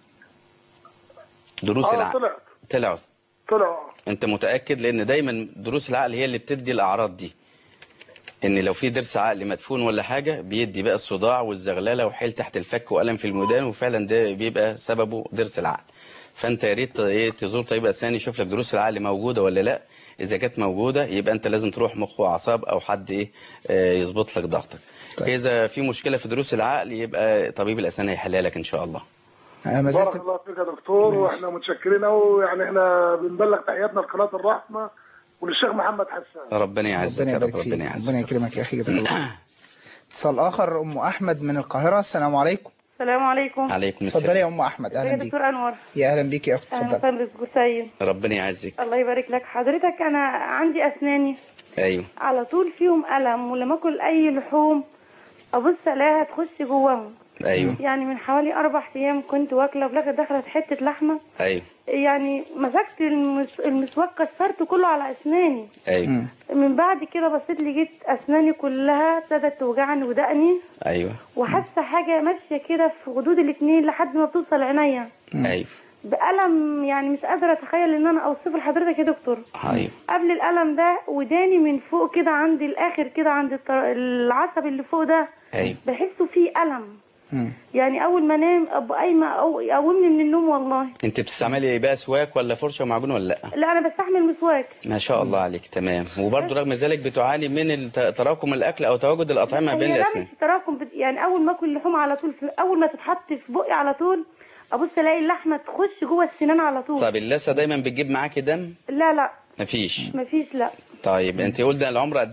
دروس اه العقل طلعت طلعوا طلع انت متاكد لان دايما دروس العقل هي اللي بتدي الاعراض دي ان لو في ضرس عقل مدفون ولا حاجه بيدي بقى الصداع والزغلله وحيل تحت الفك والم في الميدان وفعلا ده بيبقى سببه ضرس العقل فانت يا ريت ايه تزور طبيب اسنان يشوف لك دروس العقل موجوده ولا لا اذا كانت موجوده يبقى انت لازم تروح مخ واعصاب او حد ايه آه، يظبط لك ضغطك طيب. اذا في مشكله في دروس العقل يبقى طبيب الاسنان هيحلها لك ان شاء الله انا ما بارك زلت الله فيك يا دكتور واحنا متشكرين قوي يعني احنا بنبلغ تحياتنا لقناه الرحمه وللشيخ محمد حسان ربنا يعزك ربنا يا رب يبارك فيك ربنا يعزك ربنا يكرمك يا اخي جزاك الله خير. اتصال اخر ام احمد من القاهره السلام عليكم السلام عليكم عليكم اتفضلي السلام يا ام احمد يا اهلا بيك دكتور انور يا اهلا بيك يا اخت اهلا اتفضلي وسهلا بجسيم ربنا يعزك الله يبارك لك حضرتك انا عندي اسناني ايوه على طول فيهم الم ولما اكل اي لحوم ابص الاقيها تخش جواهم ايوه يعني من حوالي اربع ايام كنت واكله وفي الاخر دخلت حته لحمه ايوه يعني مسكت المس... المسواك كسرته كله على اسناني ايوه من بعد كده بصيت لقيت اسناني كلها ابتدت توجعني ودقني ايوه وحاسه حاجه ماشيه كده في غدود الاتنين لحد ما بتوصل عينيا ايوه بألم يعني مش قادرة أتخيل إن أنا أوصفه لحضرتك يا دكتور ايوه قبل الألم ده وداني من فوق كده عند الآخر كده عند الطر- العصب اللي فوق ده ايوه بحسه فيه ألم مم. يعني أول ما أنام أبقى قايمة أو يقومني من النوم والله انت بتستعملي ايه بقى سواك ولا فرشه ومعجون ولا لا لا أنا بستحمل مسواك ما شاء الله عليك تمام وبرضه رغم ذلك بتعاني من الت- تراكم الاكل او تواجد الاطعمه بين هي ده الاسنان مش تراكم بت- يعني أول ما أكل لحوم على طول في أول ما تتحط في بقي على طول أبص ألاقي اللحمة تخش جوه السنان على طول طب اللثه دايما بتجيب معاكي دم لا لا مفيش مفيش لا طيب انت قلت العمر قد ايه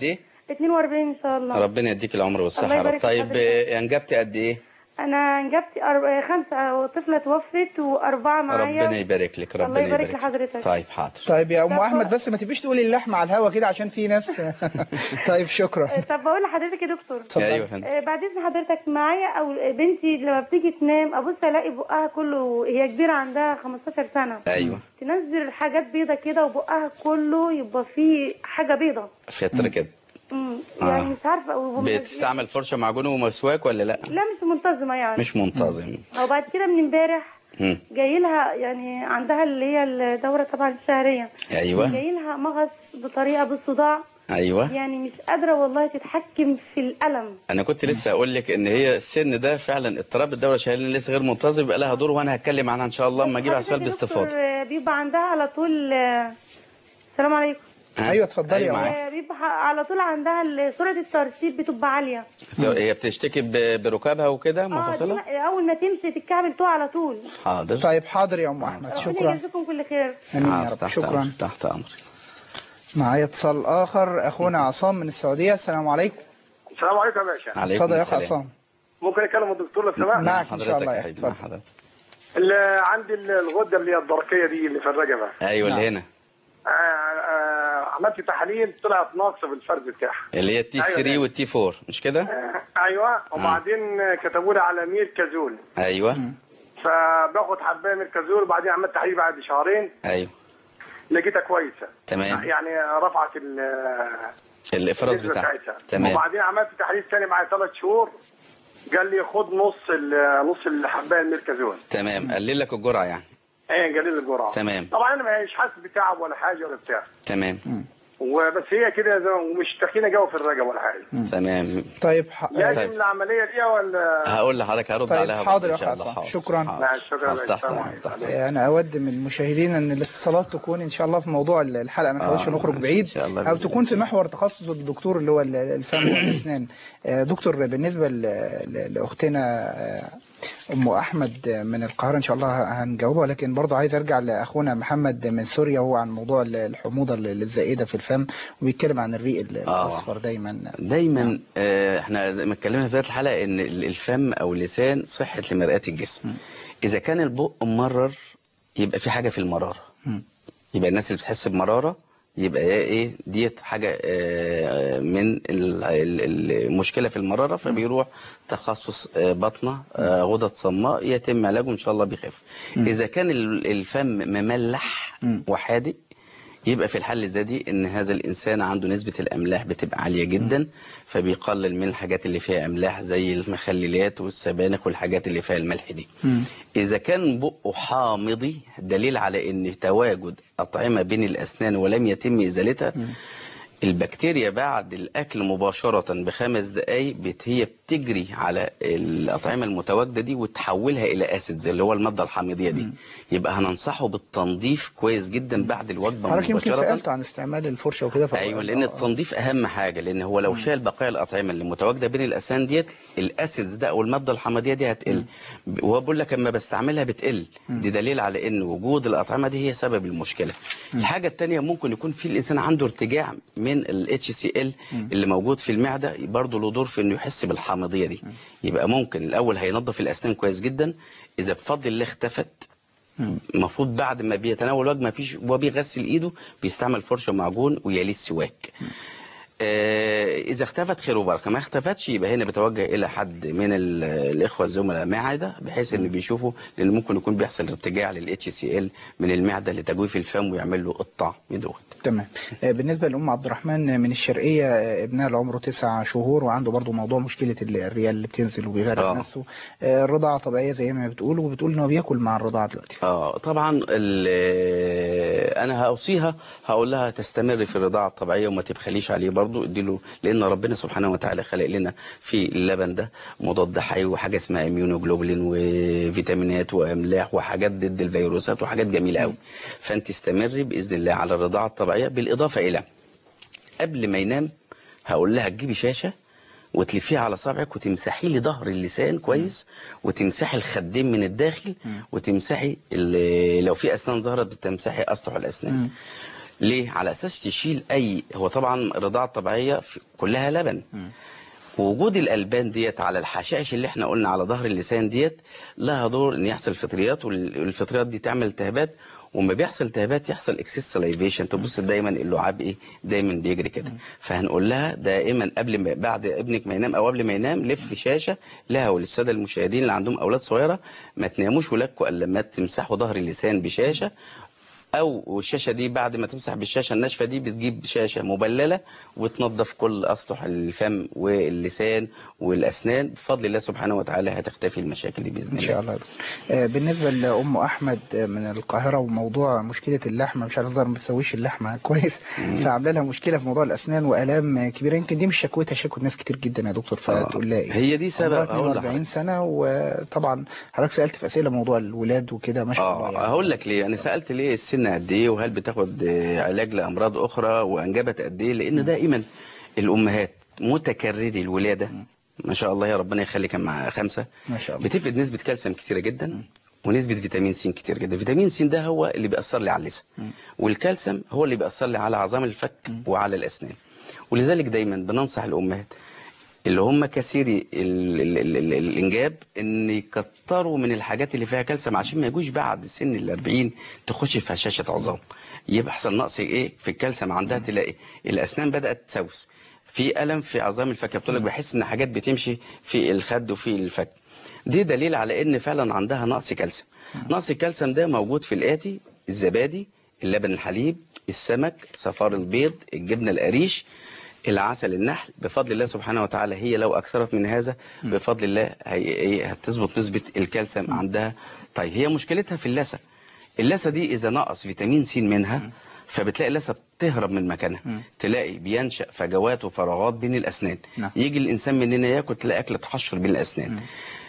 42 ان شاء الله ربنا يديك العمر الله والصحه يا يبارك رب في طيب حضرتك. آه، انجبتي قد ايه انا انجبت أرب... خمسه وطفله توفت واربعه معايا ربنا يبارك لك الله ربنا يبارك يبارك لحضرتك. لك طيب حاضر طيب يا ام طب- احمد بس ما تبقيش تقولي اللحمه على الهوا كده عشان في ناس طيب شكرا آه، طب بقول لحضرتك يا دكتور اتفضل. ايوه يا فندم آه، بعد اذن حضرتك معايا او بنتي لما بتيجي تنام ابص الاقي بقها كله هي كبيره عندها 15 سنه ايوه تنزل حاجات بيضه كده وبقها كله يبقى فيه حاجه بيضه فتره كده امم آه. يعني مش عارفه وهم- بتستعمل فرشه معجون ومسواك ولا لا لا مش منتظمه يعني مش منتظم وبعد كده من امبارح مم. جاي لها يعني عندها اللي هي الدوره طبعا الشهريه ايوه جاي لها مغص بطريقه بالصداع ايوه يعني مش قادره والله تتحكم في الالم انا كنت لسه اقول لك ان هي السن ده فعلا اضطراب الدوره الشهريه لسه غير منتظم يبقى لها دور وانا هتكلم عنها ان شاء الله اما اجيب على السؤال حضرتك يا باستفاضه دكتور، آه، بيبقى عندها على طول آه، السلام عليكم ها؟ ايوه اتفضلي يا أيوة أم. معاك. آه، بيبقى على طول عندها ال- سرعه الترسيب بتبقى عاليه سو- هي بتشتكي ب- بركابها وكده اه منفصله دي اول ما تمشي تتكعبل تقع على طول حاضر طيب حاضر يا ام احمد ربنا شكرا يجزيكم كل خير امين يا حاضر، رب تحت شكرا أمرك، تحت امرك معايا اتصال اخر اخونا عصام من السعوديه السلام عليكم السلام عليكم يا باشا عليكم اتفضل يا اخو السلام. عصام ممكن اكلم الدكتور لو سمحت معك ان شاء حضرتك الله يا يا حبيبي، اتفضل مع حضرتك. اللي عندي الغده اللي هي الدرقيه دي اللي في الرقبه ايوه اللي هنا آه، آه، عملت تحاليل طلعت ناقصه في الفرز بتاعها اللي هي التي أيوة 3 ده. والتي 4 مش كده آه، ايوه وبعدين كتبوا لي على ميركازول ايوه فباخد حبايه ميركازول وبعدين عملت تحاليل بعد شهرين ايوه لقيتها كويسه تمام يعني رفعت ال- الافراز النسبه بتاعها بتاعتها تمام وبعدين عملت تحليل ثاني بعد ثلاث شهور قال لي خد نص ال- نص الحبايه الميركازول تمام قلل لك الجرعه يعني ايه قليل الجرعه تمام. طبعا انا مش حاسس بتعب ولا حاجه ولا بتاع تمام وبس هي كده زي- ومش تخينه جو في الرقبه ولا حاجه تمام طيب ح... لازم طيب. العمليه دي ولا هقول لحضرتك هرد طيب، عليها حاضر برضه يا إن شاء أخ الله. عصام. حاضر. شكراً. حاضر. لا، شكراً حاضر. لك. تحت السلام أمرك. عليكم. تحت انا اود من المشاهدين ان الاتصالات تكون ان شاء الله في موضوع الحلقه ما نحاولش آه، نخرج إن بعيد شاء الله او بإذن تكون في الله. محور تخصص الدكتور اللي هو ال- الفم والاسنان آه، دكتور بالنسبه ل- ل- لاختنا آه، ام احمد من القاهره ان شاء الله هنجاوبها لكن برضه عايز ارجع لاخونا محمد من سوريا وهو عن موضوع ال- الحموضه ال- الزائده في الفم وبيتكلم عن الريق ال- آه. الاصفر دايما دايما آه احنا زي ما اتكلمنا في بدايه الحلقه ان ال- الفم او اللسان صحه لمرآة الجسم اذا كان البق ممرر يبقى في حاجه في المراره يبقى الناس اللي بتحس بمراره يبقى هي ايه ديت حاجه آه، من ال- ال- المشكله في المراره فبيروح تخصص آه، بطنه آه، غدد صماء يتم علاجه ان شاء الله بيخف اذا كان ال- الفم مملح وحادق يبقى في الحل زي دي ان هذا الانسان عنده نسبه الاملاح بتبقى عاليه جدا فبيقلل من الحاجات اللي فيها املاح زي المخللات والسبانخ والحاجات اللي فيها الملح دي اذا كان بقه حامضي دليل على ان تواجد اطعمه بين الاسنان ولم يتم ازالتها البكتيريا بعد الاكل مباشره بخمس دقائق بت هي بتجري على الاطعمه المتواجده دي وتحولها الى اسيد زي اللي هو الماده الحامضيه دي يبقى هننصحه بالتنظيف كويس جدا بعد الوجبه حضرتك يمكن مباشره سالته عن استعمال الفرشه وكده فهو- ايوه لان التنظيف اهم حاجه لان هو لو شال بقايا الاطعمه اللي متواجده بين الاسنان ديت الاسيدز ده او الماده الحمضيه دي هتقل وهو بيقول لك اما بستعملها بتقل دي دليل على ان وجود الاطعمه دي هي سبب المشكله الحاجه الثانيه ممكن يكون في الانسان عنده ارتجاع من الاتش سي ال اللي موجود في المعده برضه له دور في انه يحس بالحامضيه دي يبقى ممكن الاول هينظف الاسنان كويس جدا اذا بفضل الله اختفت المفروض بعد ما بيتناول وجبه ما فيش وهو بيغسل ايده بيستعمل فرشه ومعجون ويليه السواك آه، اذا اختفت خير وبركه ما اختفتش يبقى هنا بتوجه الى حد من ال- الاخوه الزملاء معده بحيث ان بيشوفوا لان ممكن يكون بيحصل ارتجاع للاتش سي ال من المعده لتجويف الفم ويعمل له قطع دوت تمام آه، بالنسبة لأم عبد الرحمن من الشرقية آه، ابنها اللي عمره تسع شهور وعنده برضه موضوع مشكلة ال- الريال اللي بتنزل وبيغرق آه. نفسه آه، الرضاعة طبيعية زي ما بتقول وبتقول إن هو بياكل مع الرضاعة دلوقتي اه طبعا ال- انا هوصيها هقول لها تستمر في الرضاعه الطبيعيه وما تبخليش عليه برضو اديله لان ربنا سبحانه وتعالى خلق لنا في اللبن ده مضاد حيوي وحاجه اسمها اميونوجلوبولين وفيتامينات واملاح وحاجات ضد الفيروسات وحاجات جميله قوي فانت استمري باذن الله على الرضاعه الطبيعيه بالاضافه الى قبل ما ينام هقول لها تجيبي شاشه وتلفيها على صابعك وتمسحي لي ظهر اللسان كويس وتمسحي الخدين من الداخل وتمسحي ال- لو في اسنان ظهرت بتمسحي اسطح الاسنان ليه على اساس تشيل اي هو طبعا الرضاعه الطبيعيه في- كلها لبن وجود الالبان ديت على الحشائش اللي احنا قلنا على ظهر اللسان ديت لها دور ان يحصل فطريات وال- والفطريات دي تعمل التهابات وما بيحصل التهابات يحصل اكسس سلايفيشن تبص دايما اللعاب ايه دايما بيجري كده فهنقول لها دائما قبل ما بعد ابنك ما ينام او قبل ما ينام لف شاشه لها وللساده المشاهدين اللي عندهم اولاد صغيره ما تناموش ولادكم الا لما تمسحوا ظهر اللسان بشاشه او الشاشه دي بعد ما تمسح بالشاشه الناشفه دي بتجيب شاشه مبلله وتنظف كل اسطح الفم واللسان والاسنان بفضل الله سبحانه وتعالى هتختفي المشاكل دي باذن ان الله شاء الله يا دكتور. آه، بالنسبه لام احمد آه، من القاهره وموضوع مشكله اللحمه مش عارف الظاهر ما بتسويش اللحمه كويس فعامله لها مشكله في موضوع الاسنان والام آه، كبيره يمكن دي مش شكوتها شكوى ناس كتير جدا يا دكتور فتقول لها ايه هي دي سبب عمرها هقول 42 لحضرتك. سنه وطبعا حضرتك سالت في اسئله موضوع الولاد وكده ما شاء الله اه يعني هقول لك ليه انا سالت ليه السن قد ايه وهل بتاخد آه، علاج لامراض اخرى وانجبت قد ايه لان دائما الامهات متكرري الولاده ما شاء الله يا ربنا يخلي كان مع خمسه ما شاء الله بتفقد نسبه كالسيوم كتيره جدا ونسبه فيتامين س كتير جدا فيتامين س ده هو اللي بيأثر لي على اللسان والكالسيوم هو اللي بيأثر لي على عظام الفك وعلى الاسنان ولذلك دايما بننصح الامهات اللي هم كثيري ال ال ال ال الانجاب ان يكتروا من الحاجات اللي فيها كالسيوم عشان ما يجوش بعد سن ال 40 تخش في هشاشه عظام يبقى يحصل نقص ايه في الكالسيوم عندها تلاقي الاسنان بدات تسوس في الم في عظام الفك بتقول لك بحس ان حاجات بتمشي في الخد وفي الفك دي دليل على ان فعلا عندها نقص كالسيوم نقص الكالسيوم ده موجود في الاتي الزبادي اللبن الحليب السمك صفار البيض الجبنه القريش العسل النحل بفضل الله سبحانه وتعالى هي لو اكثرت من هذا بفضل الله هي هي هتظبط نسبه الكالسيوم عندها طيب هي مشكلتها في اللثه اللثه دي اذا نقص فيتامين س منها فبتلاقي اللثه بتهرب من مكانها تلاقي بينشا فجوات وفراغات بين الاسنان نعم. يجي الانسان مننا ياكل تلاقي اكل تحشر بين الاسنان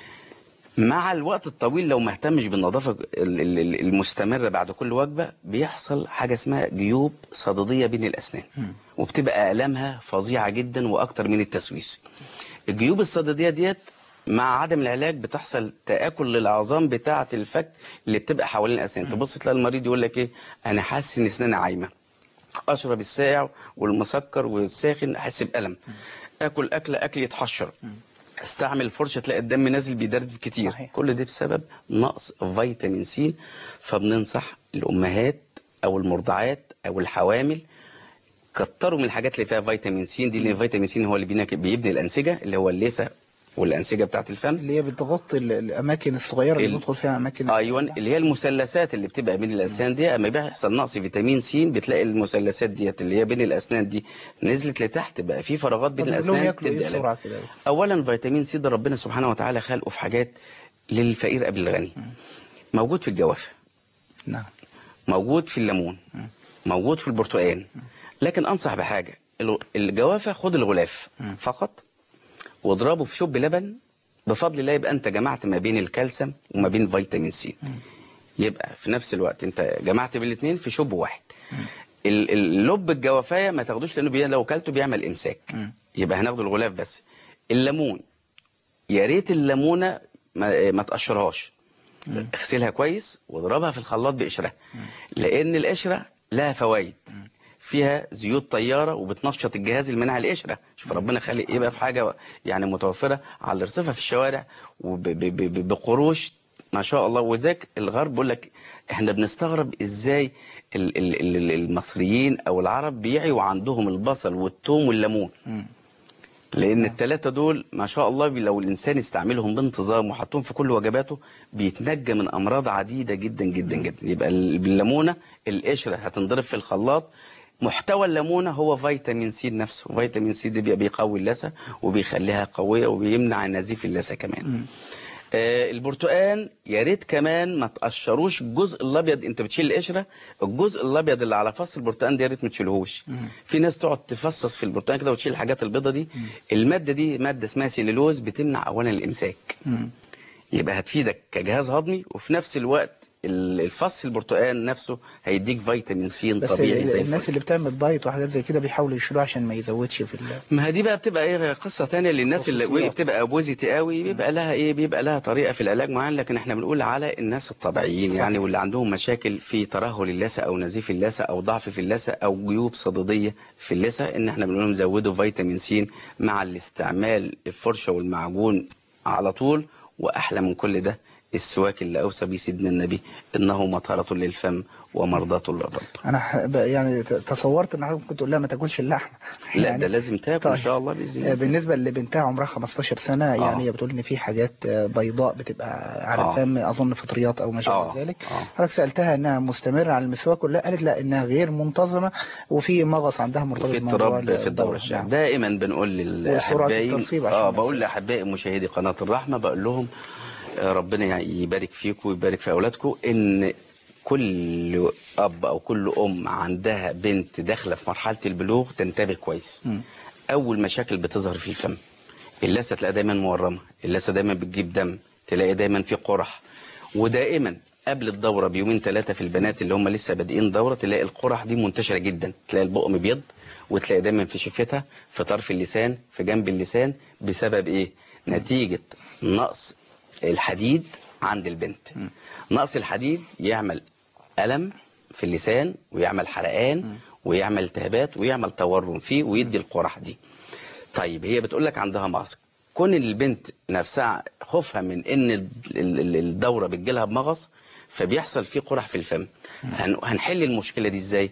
مع الوقت الطويل لو ما اهتمش بالنظافه ال- ال- ال- المستمره بعد كل وجبه بيحصل حاجه اسمها جيوب صدديه بين الاسنان وبتبقى الامها فظيعه جدا واكتر من التسويس الجيوب الصدديه ديت مع عدم العلاج بتحصل تآكل للعظام بتاعة الفك اللي بتبقى حوالين الأسنان تبص تلاقي المريض يقول لك إيه أنا حاسس إن أسناني عايمة أشرب الساقع والمسكر والساخن أحس بألم آكل أكلة أكل يتحشر استعمل فرشة تلاقي الدم نازل بيدردب كتير صحيح. كل ده بسبب نقص فيتامين سي فبننصح الأمهات أو المرضعات أو الحوامل كتروا من الحاجات اللي فيها فيتامين سي دي لان الفيتامين سي هو اللي بينا- بيبني الأنسجة اللي هو اللثة والأنسجة بتاعت الفم اللي هي بتغطي ال- الاماكن الصغيره اللي ال- بتدخل فيها اماكن ايوه اللي هي المثلثات اللي بتبقى بين الاسنان دي اما بيحصل نقص فيتامين س بتلاقي المثلثات ديت اللي هي بين الاسنان دي نزلت لتحت بقى في فراغات بين طب نقول لهم الاسنان ياكلوا ايه تدي ألم. بسرعه كده اولا فيتامين سي ده ربنا سبحانه وتعالى خلقه في حاجات للفقير قبل الغني موجود في الجوافه نعم موجود في الليمون موجود في البرتقال لكن انصح بحاجه ال- الجوافه خد الغلاف فقط واضربه في شوب لبن بفضل الله يبقى انت جمعت ما بين الكالسيوم وما بين فيتامين سي يبقى في نفس الوقت انت جمعت بين الاثنين في شوب واحد ال- ال- اللب الجوافيه ما تاخدوش لانه بي... لو كلته بيعمل امساك يبقى هناخد الغلاف بس الليمون يا ريت الليمونه ما, ما تقشرهاش اغسلها كويس واضربها في الخلاط بقشرها لان القشره لها فوائد فيها زيوت طياره وبتنشط الجهاز المناعي القشره شوف ربنا خالق يبقى في حاجه يعني متوفره على الرصيفه في الشوارع وبقروش ما شاء الله وذاك الغرب بيقول لك احنا بنستغرب ازاي ال- ال- ال- المصريين او العرب بيعيوا عندهم البصل والثوم والليمون لان الثلاثه دول ما شاء الله بي- لو الانسان استعملهم بانتظام وحطهم في كل وجباته بيتنجى من امراض عديده جدا جدا جدا يبقى ال- بالليمونه القشره هتنضرب في الخلاط محتوى الليمونه هو فيتامين سي نفسه فيتامين سي ده بي- بيقوي اللثه وبيخليها قويه وبيمنع نزيف اللثه كمان آه البرتقال يا ريت كمان ما تقشروش الجزء الابيض انت بتشيل القشره الجزء الابيض اللي على فص البرتقال ده يا ريت ما تشيلهوش في ناس تقعد تفصص في البرتقال كده وتشيل الحاجات البيضه دي الماده دي ماده اسمها سيلولوز بتمنع اولا الامساك يبقى هتفيدك كجهاز هضمي وفي نفس الوقت ال- الفص البرتقال نفسه هيديك فيتامين سي بس طبيعي ال- زي الناس الفل اللي بتعمل دايت وحاجات زي كده بيحاولوا يشيلوه عشان ما يزودش في ال... ما هي دي بقى بتبقى ايه قصه تانية للناس اللي خصوصيات. بتبقى اوبوزيتي قوي بيبقى لها ايه بيبقى لها طريقه في العلاج معين لكن احنا بنقول على الناس الطبيعيين صح. يعني واللي عندهم مشاكل في ترهل اللثه او نزيف اللثه او ضعف في اللثه او جيوب صديديه في اللثه ان احنا بنقول لهم زودوا فيتامين سي مع الاستعمال الفرشه والمعجون على طول واحلى من كل ده السواك اللي اوصى بيه سيدنا النبي انه مطهره للفم ومرضاه للرب انا ح- ب- يعني ت- تصورت ان حضرتك كنت تقول لها ما تاكلش اللحمه لا ده لازم تاكل ان طيب. شاء الله باذن آه، الله بالنسبه لبنتها عمرها 15 سنه يعني آه. هي بتقول ان في حاجات آه، بيضاء بتبقى على آه. الفم اظن فطريات او ما شابه آه. ذلك آه. حضرتك سالتها انها مستمره على المسواك ولا لا قالت لا انها غير منتظمه وفي مغص عندها مرتبط وفي بموضوع اضطراب في الدورة الشهرية نعم. دائما بنقول وسرعة للاحبائي التنصيب عشان اه ما بقول ينساش. لاحبائي مشاهدي قناه الرحمه بقول لهم آه، ربنا يبارك فيكم ويبارك في اولادكم ان كل اب او كل ام عندها بنت داخله في مرحله البلوغ تنتبه كويس اول مشاكل بتظهر في الفم اللثه تلاقي دايما مورمه اللثه دايما بتجيب دم تلاقي دايما في قرح ودائما قبل الدوره بيومين ثلاثه في البنات اللي هم لسه بادئين دوره تلاقي القرح دي منتشره جدا تلاقي البق مبيض وتلاقي دايما في شفتها في طرف اللسان في جنب اللسان بسبب ايه نتيجه نقص الحديد عند البنت نقص الحديد يعمل ألم في اللسان ويعمل حرقان ويعمل التهابات ويعمل تورم فيه ويدي القرح دي طيب هي بتقول لك عندها مغص كون إن البنت نفسها خوفها من ان ال- ال- ال- الدوره بتجيلها بمغص فبيحصل فيه قرح في الفم هن- هنحل المشكله دي ازاي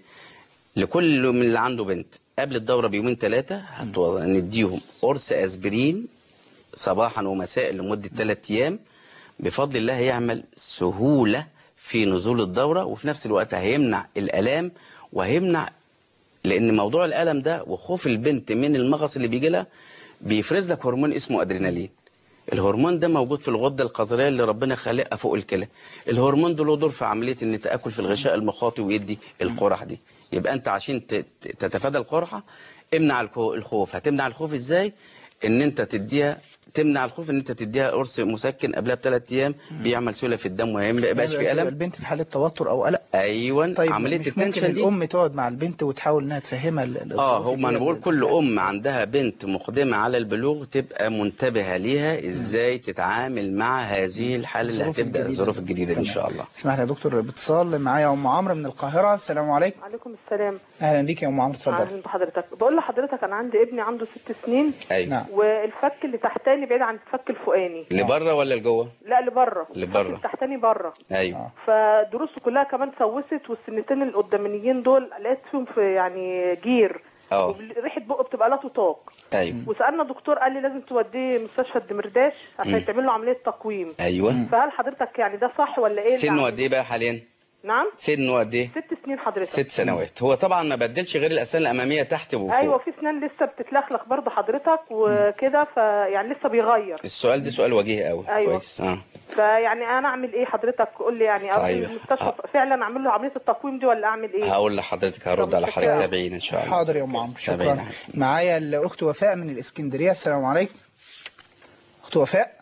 لكل من اللي عنده بنت قبل الدوره بيومين ثلاثه هنديهم قرص اسبرين صباحا ومساء لمده ثلاث ايام بفضل الله هيعمل سهوله في نزول الدوره وفي نفس الوقت هيمنع الالام وهيمنع لان موضوع الالم ده وخوف البنت من المغص اللي بيجي لها بيفرز لك هرمون اسمه ادرينالين الهرمون ده موجود في الغده القذريه اللي ربنا خالقها فوق الكلى الهرمون ده له دور في عمليه ان تاكل في الغشاء المخاطي ويدي القرح دي يبقى انت عشان ت- ت- تتفادى القرحه امنع الكو- الخوف هتمنع الخوف ازاي ان انت تديها تمنع الخوف ان انت تديها قرص مسكن قبلها بثلاث ايام بيعمل سيوله في الدم وما يبقاش في تبقى الم البنت في حاله توتر او قلق ايوه طيب عمليه مش ممكن التنشن دي الام تقعد مع البنت وتحاول انها تفهمها ال- ال- اه الظروف هو اللي ما انا هي بقول كل بتتعامل ام عندها بنت مقدمه على البلوغ تبقى منتبهه ليها ازاي تتعامل مع هذه الحاله اللي الظروف هتبدا الجديدة الظروف دي. الجديده دي ان تمام. شاء الله اسمح لي يا دكتور باتصال معايا ام عمرو من القاهره السلام عليكم عليكم السلام اهلا بيك يا ام عمرو اتفضل اهلا بحضرتك بقول لحضرتك انا عندي ابني عنده ست سنين ايوه نعم. والفك اللي تحتاني بعيد عن الفك الفوقاني اللي بره ولا لجوه لا لبره لبره. الفك اللي تحتاني بره ايوه فدروسه كلها كمان سوست والسنتين القدامانيين دول لقيت فيهم في يعني جير اه ريحه بقه بتبقى لا تطاق ايوه وسالنا دكتور قال لي لازم توديه مستشفى الدمرداش مم. عشان تعمل له عمليه تقويم ايوه فهل حضرتك يعني ده صح ولا ايه اللي سنه عم- قد ايه بقى حاليا نعم سنه قد ايه ست سنين حضرتك ست سنوات هو طبعا ما بدلش غير الاسنان الاماميه تحت وفوق ايوه في اسنان لسه بتتلخلخ برضه حضرتك وكده فيعني لسه بيغير السؤال ده سؤال وجيه قوي أيوة. كويس اه فيعني انا اعمل ايه حضرتك قول لي يعني اروح طيب. المستشفى فعلا اعمل له عمليه التقويم دي ولا اعمل ايه هقول لحضرتك هرد على حضرتك متشكرة. تابعين ان شاء الله حاضر يا ام عمرو تابعين شكرا معايا الاخت وفاء من الاسكندريه السلام عليكم اخت وفاء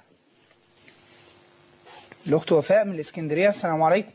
الاخت وفاء من الاسكندريه السلام عليكم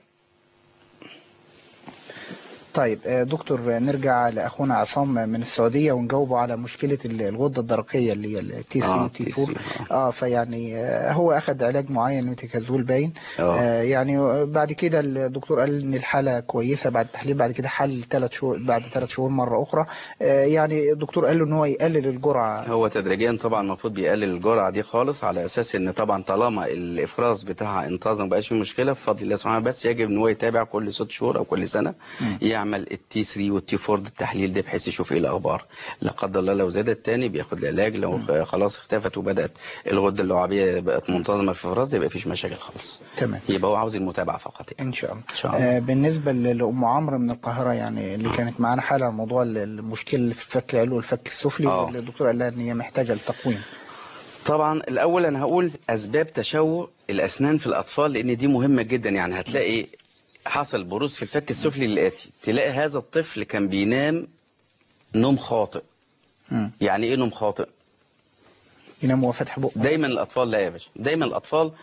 طيب آه، دكتور آه، نرجع لاخونا عصام من السعوديه ونجاوبه على مشكله ال- الغده الدرقيه اللي هي التي 3 آه، والتي T3 4 اه فيعني آه، هو اخذ علاج معين ميتيكازول باين آه. آه يعني آه، بعد كده الدكتور قال ان الحاله كويسه بعد التحليل بعد كده حل ثلاث شهور بعد ثلاث شهور مره اخرى آه يعني الدكتور قال له ان هو يقلل الجرعه هو تدريجيا طبعا المفروض بيقلل الجرعه دي خالص على اساس ان طبعا طالما الافراز بتاعها انتظم مبقاش فيه مشكله بفضل الله سبحانه بس يجب ان هو يتابع كل ست شهور او كل سنه يعمل التي 3 والتي 4 التحليل ده بحيث يشوف ايه الاخبار لا قدر الله لو زادت تاني بياخد العلاج لو خلاص اختفت وبدات الغده اللعابيه بقت منتظمه في الافراز يبقى مفيش مشاكل خالص تمام يبقى هو عاوز المتابعه فقط يعني. ان شاء الله ان شاء الله آه بالنسبه ل- لام عمرو من القاهره يعني اللي كانت معانا حاله عن موضوع ال- المشكله اللي في الفك العلوي والفك السفلي آه. واللي الدكتور قال لها ان هي محتاجه لتقويم طبعا الاول انا هقول اسباب تشوه الاسنان في الاطفال لان دي مهمه جدا يعني هتلاقي حصل بروز في الفك السفلي الاتي تلاقي هذا الطفل كان بينام نوم خاطئ مم. يعني ايه نوم خاطئ ينام وهو فاتح بقه دايما الاطفال لا يا باشا دايما الاطفال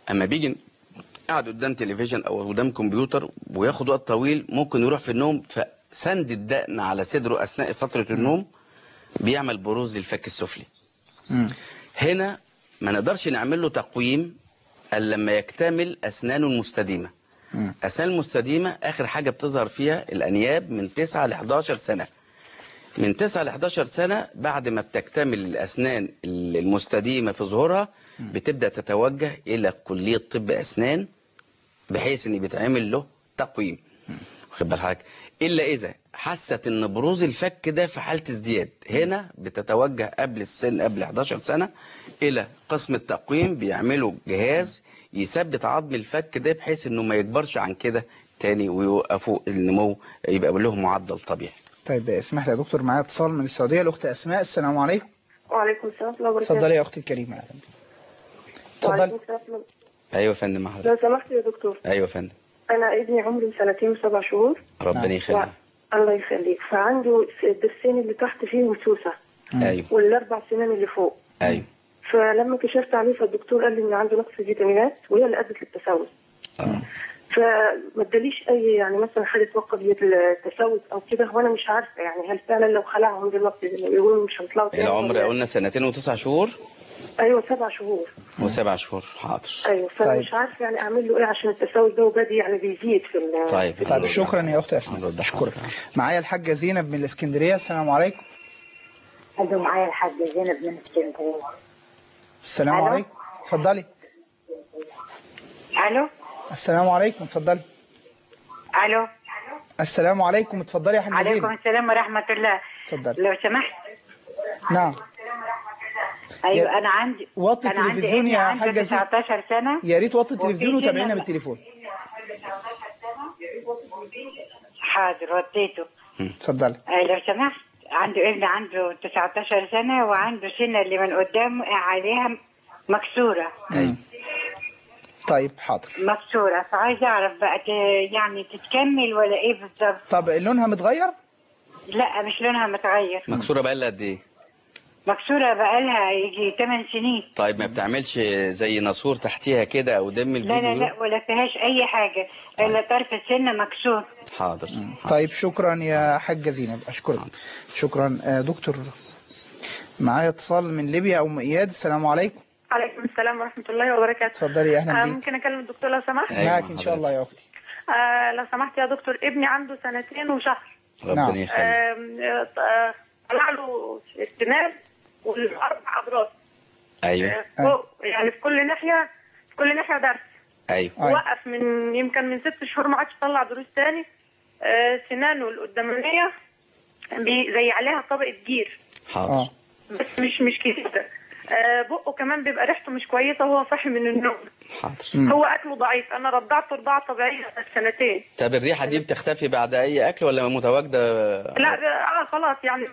اما بيجي قاعد قدام تلفزيون او قدام كمبيوتر وياخد وقت طويل ممكن يروح في النوم فسند الدقن على صدره اثناء فتره النوم بيعمل بروز الفك السفلي هنا ما نقدرش نعمل له تقويم الا لما يكتمل اسنانه المستديمه اسنان المستديمه اخر حاجه بتظهر فيها الانياب من 9 ل 11 سنه من 9 ل 11 سنه بعد ما بتكتمل الاسنان المستديمه في ظهورها بتبدا تتوجه الى كليه طب اسنان بحيث ان بيتعمل له تقويم واخد بال حضرتك الا اذا حست ان بروز الفك ده في حاله ازدياد هنا بتتوجه قبل السن قبل 11 سنه الى قسم التقويم بيعملوا جهاز يثبت عظم الفك ده بحيث انه ما يكبرش عن كده تاني ويوقفوا النمو يبقى له معدل طبيعي طيب اسمح لي يا دكتور معايا اتصال من السعوديه الاخت اسماء السلام عليكم وعليكم السلام ورحمة الله وبركاته اتفضلي يا اختي الكريمه اهلا بك. اتفضلي وعليكم السلام ورحمة الله. ايوه يا فندم مع حضرتك لو سمحت يا دكتور ايوه يا فندم أنا ابني عمره سنتين وسبع شهور ربنا يخليك الله يخليك فعنده الضرسين اللي تحت فيه مسوسة ايوه والأربع سنان اللي فوق ايوه فلما كشفت عليه فالدكتور قال لي إن عنده نقص فيتامينات وهي اللي أدت للتسوس فما اداليش أي يعني مثلا حاجة توقف التسوس أو كده وأنا مش عارفة يعني هل فعلا لو خلعهم دلوقتي زي ما بيقولوا مش هيطلعوا تاني العمر ولا- قلنا سنتين وتسع شهور أيوه سبع شهور وسبع شهور حاضر ايوه فانا مش عارفه يعني اعمل له ايه عشان التسوس ده وبادي يعني بيزيد في ال- طيب طيب شكرا يا اخت اسماء اشكرك معايا الحاجه زينب من الاسكندريه السلام عليكم عنده معايا الحاجة زينب من اسكندرية السلام ألو؟ عليكم اتفضلي الو السلام عليكم اتفضلي الو السلام عليكم اتفضلي يا حاجه عليكم زينب السلام ورحمة الله اتفضلي لو سمحت نعم ايوه يا- انا عندي وطي انا عندي التلفزيون ابني يا عنده حاجة زينب. 19 سنة يا ريت وطي التلفزيون وفي وتابعينا سنة- بالتليفون حاضر وطيته اتفضلي أي لو سمحت عنده ابن عنده 19 سنة وعنده سنة اللي من قدام وقع عليها مكسورة طيب حاضر مكسورة فعايزة أعرف بقى ت- يعني تتكمل ولا إيه بالظبط؟ طب لونها متغير لا مش لونها متغير مكسوره بقى لها قد ايه مكسورة بقالها يجي 8 سنين طيب ما بتعملش زي ناسور تحتيها كده او دم لا الفيديو لا لا ولا فيهاش أي حاجة إلا طرف السن مكسور حاضر طيب شكرا يا حاجة زينب أشكرك شكرا آه، دكتور معايا اتصال من ليبيا أم إياد السلام عليكم عليكم السلام ورحمة الله وبركاته اتفضلي أهلا آه، بيك ممكن أكلم الدكتور لو سمحت معاك إن شاء الله يا أختي آه لو سمحت يا دكتور ابني عنده سنتين وشهر ربنا نعم. يخليك آم، آه، آه، طلع له السنان والأربع أضراس ايوه آه، فوق يعني في كل ناحية في كل ناحية درس ايوه وقف من يمكن من ست شهور ما عادش طلع دروس تاني آه، سنانه القدامانية بي- زي عليها طبقة جير حاضر بس مش مش كتير آه، بقه كمان بيبقى ريحته مش كويسة وهو صاحي من النوم حاضر هو أكله ضعيف أنا رضعته رضاعة طبيعية سنتين طب الريحه دي بتختفي بعد اي اكل ولا متواجده لا اه خلاص يعني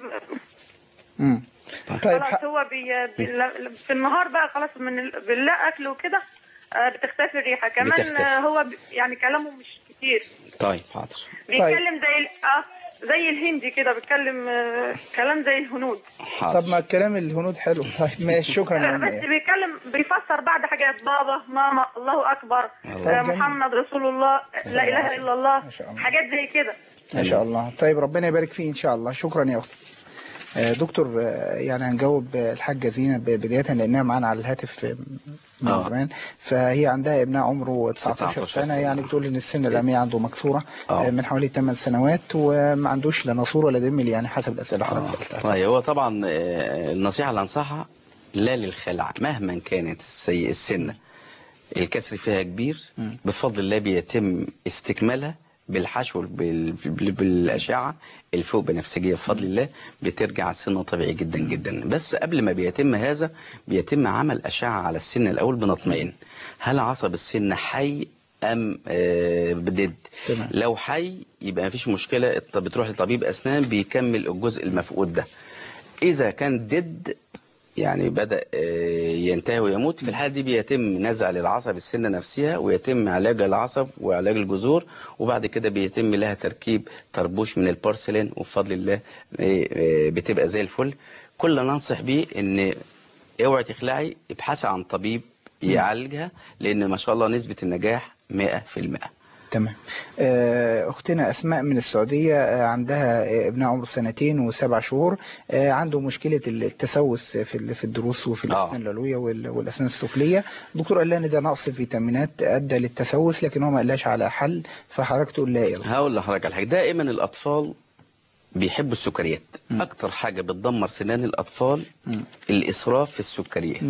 مم. طيب خلاص هو بي بي في النهار بقى خلاص من ال- بالله أكل وكده آه، بتختفي الريحة كمان بتختفي. آه، هو بي- يعني كلامه مش كتير طيب حاضر بيتكلم زي ال- اه زي الهندي كده بيتكلم آه، كلام زي الهنود طب ما الكلام الهنود حلو طيب ماشي شكرا يا أم بس إياد بيتكلم بيفسر بعض حاجات بابا ماما الله اكبر الله. آه، جميل. محمد رسول الله لا اله الا الله حاجات زي كده ما شاء الله طيب ربنا يبارك فيه إن شاء الله شكرا يا أختي آه، دكتور آه، يعني هنجاوب آه، الحاجة زينب بداية لأنها معانا على الهاتف آه، من آه. زمان فهي عندها ابنها عمره 19 19 سنة سنة. يعني بتقول إن السن الأمامي عنده مكسورة آه، من حوالي 8 سنوات وما عندوش لا ناسور ولا دمل يعني حسب الأسئلة اللي حضرتك سألتها طيب هو طبعا آه، النصيحه اللي انصحها لا للخلع مهما كانت السي- السنه الكسر فيها كبير بفضل الله بيتم استكمالها بالحشو بال- بال- بالاشعه الفوق بنفسجيه بفضل الله بترجع السنه طبيعي جدا جدا بس قبل ما بيتم هذا بيتم عمل اشعه على السن الاول بنطمئن هل عصب السن حي ام آه، بدد تمام. لو حي يبقى مفيش مشكله الط- بتروح لطبيب اسنان بيكمل الجزء المفقود ده اذا كان دد يعني بدأ آه، ينتهي ويموت في الحالة دي بيتم نزع للعصب السنة نفسها ويتم علاج العصب وعلاج الجذور وبعد كده بيتم لها تركيب طربوش من البورسلين وبفضل الله آه، آه، بتبقى زي الفل كل اللي ننصح بيه ان اوعي تخلعي ابحثي عن طبيب يعالجها لان ما شاء الله نسبه النجاح 100% تمام آه، أختنا أسماء من السعودية آه، عندها آه، ابنها عمره سنتين وسبع شهور آه، عنده مشكلة التسوس في ال- في الضروس وفي الأسنان العلوية وال- والأسنان السفلية الدكتور قال لها إن ده نقص فيتامينات أدى للتسوس لكن هو ما قالهاش على حل فحضرتك تقول لها إيه هقول لحضرتك على حاجه دائما الاطفال بيحبوا السكريات اكتر حاجه بتدمر سنان الاطفال الاسراف في السكريات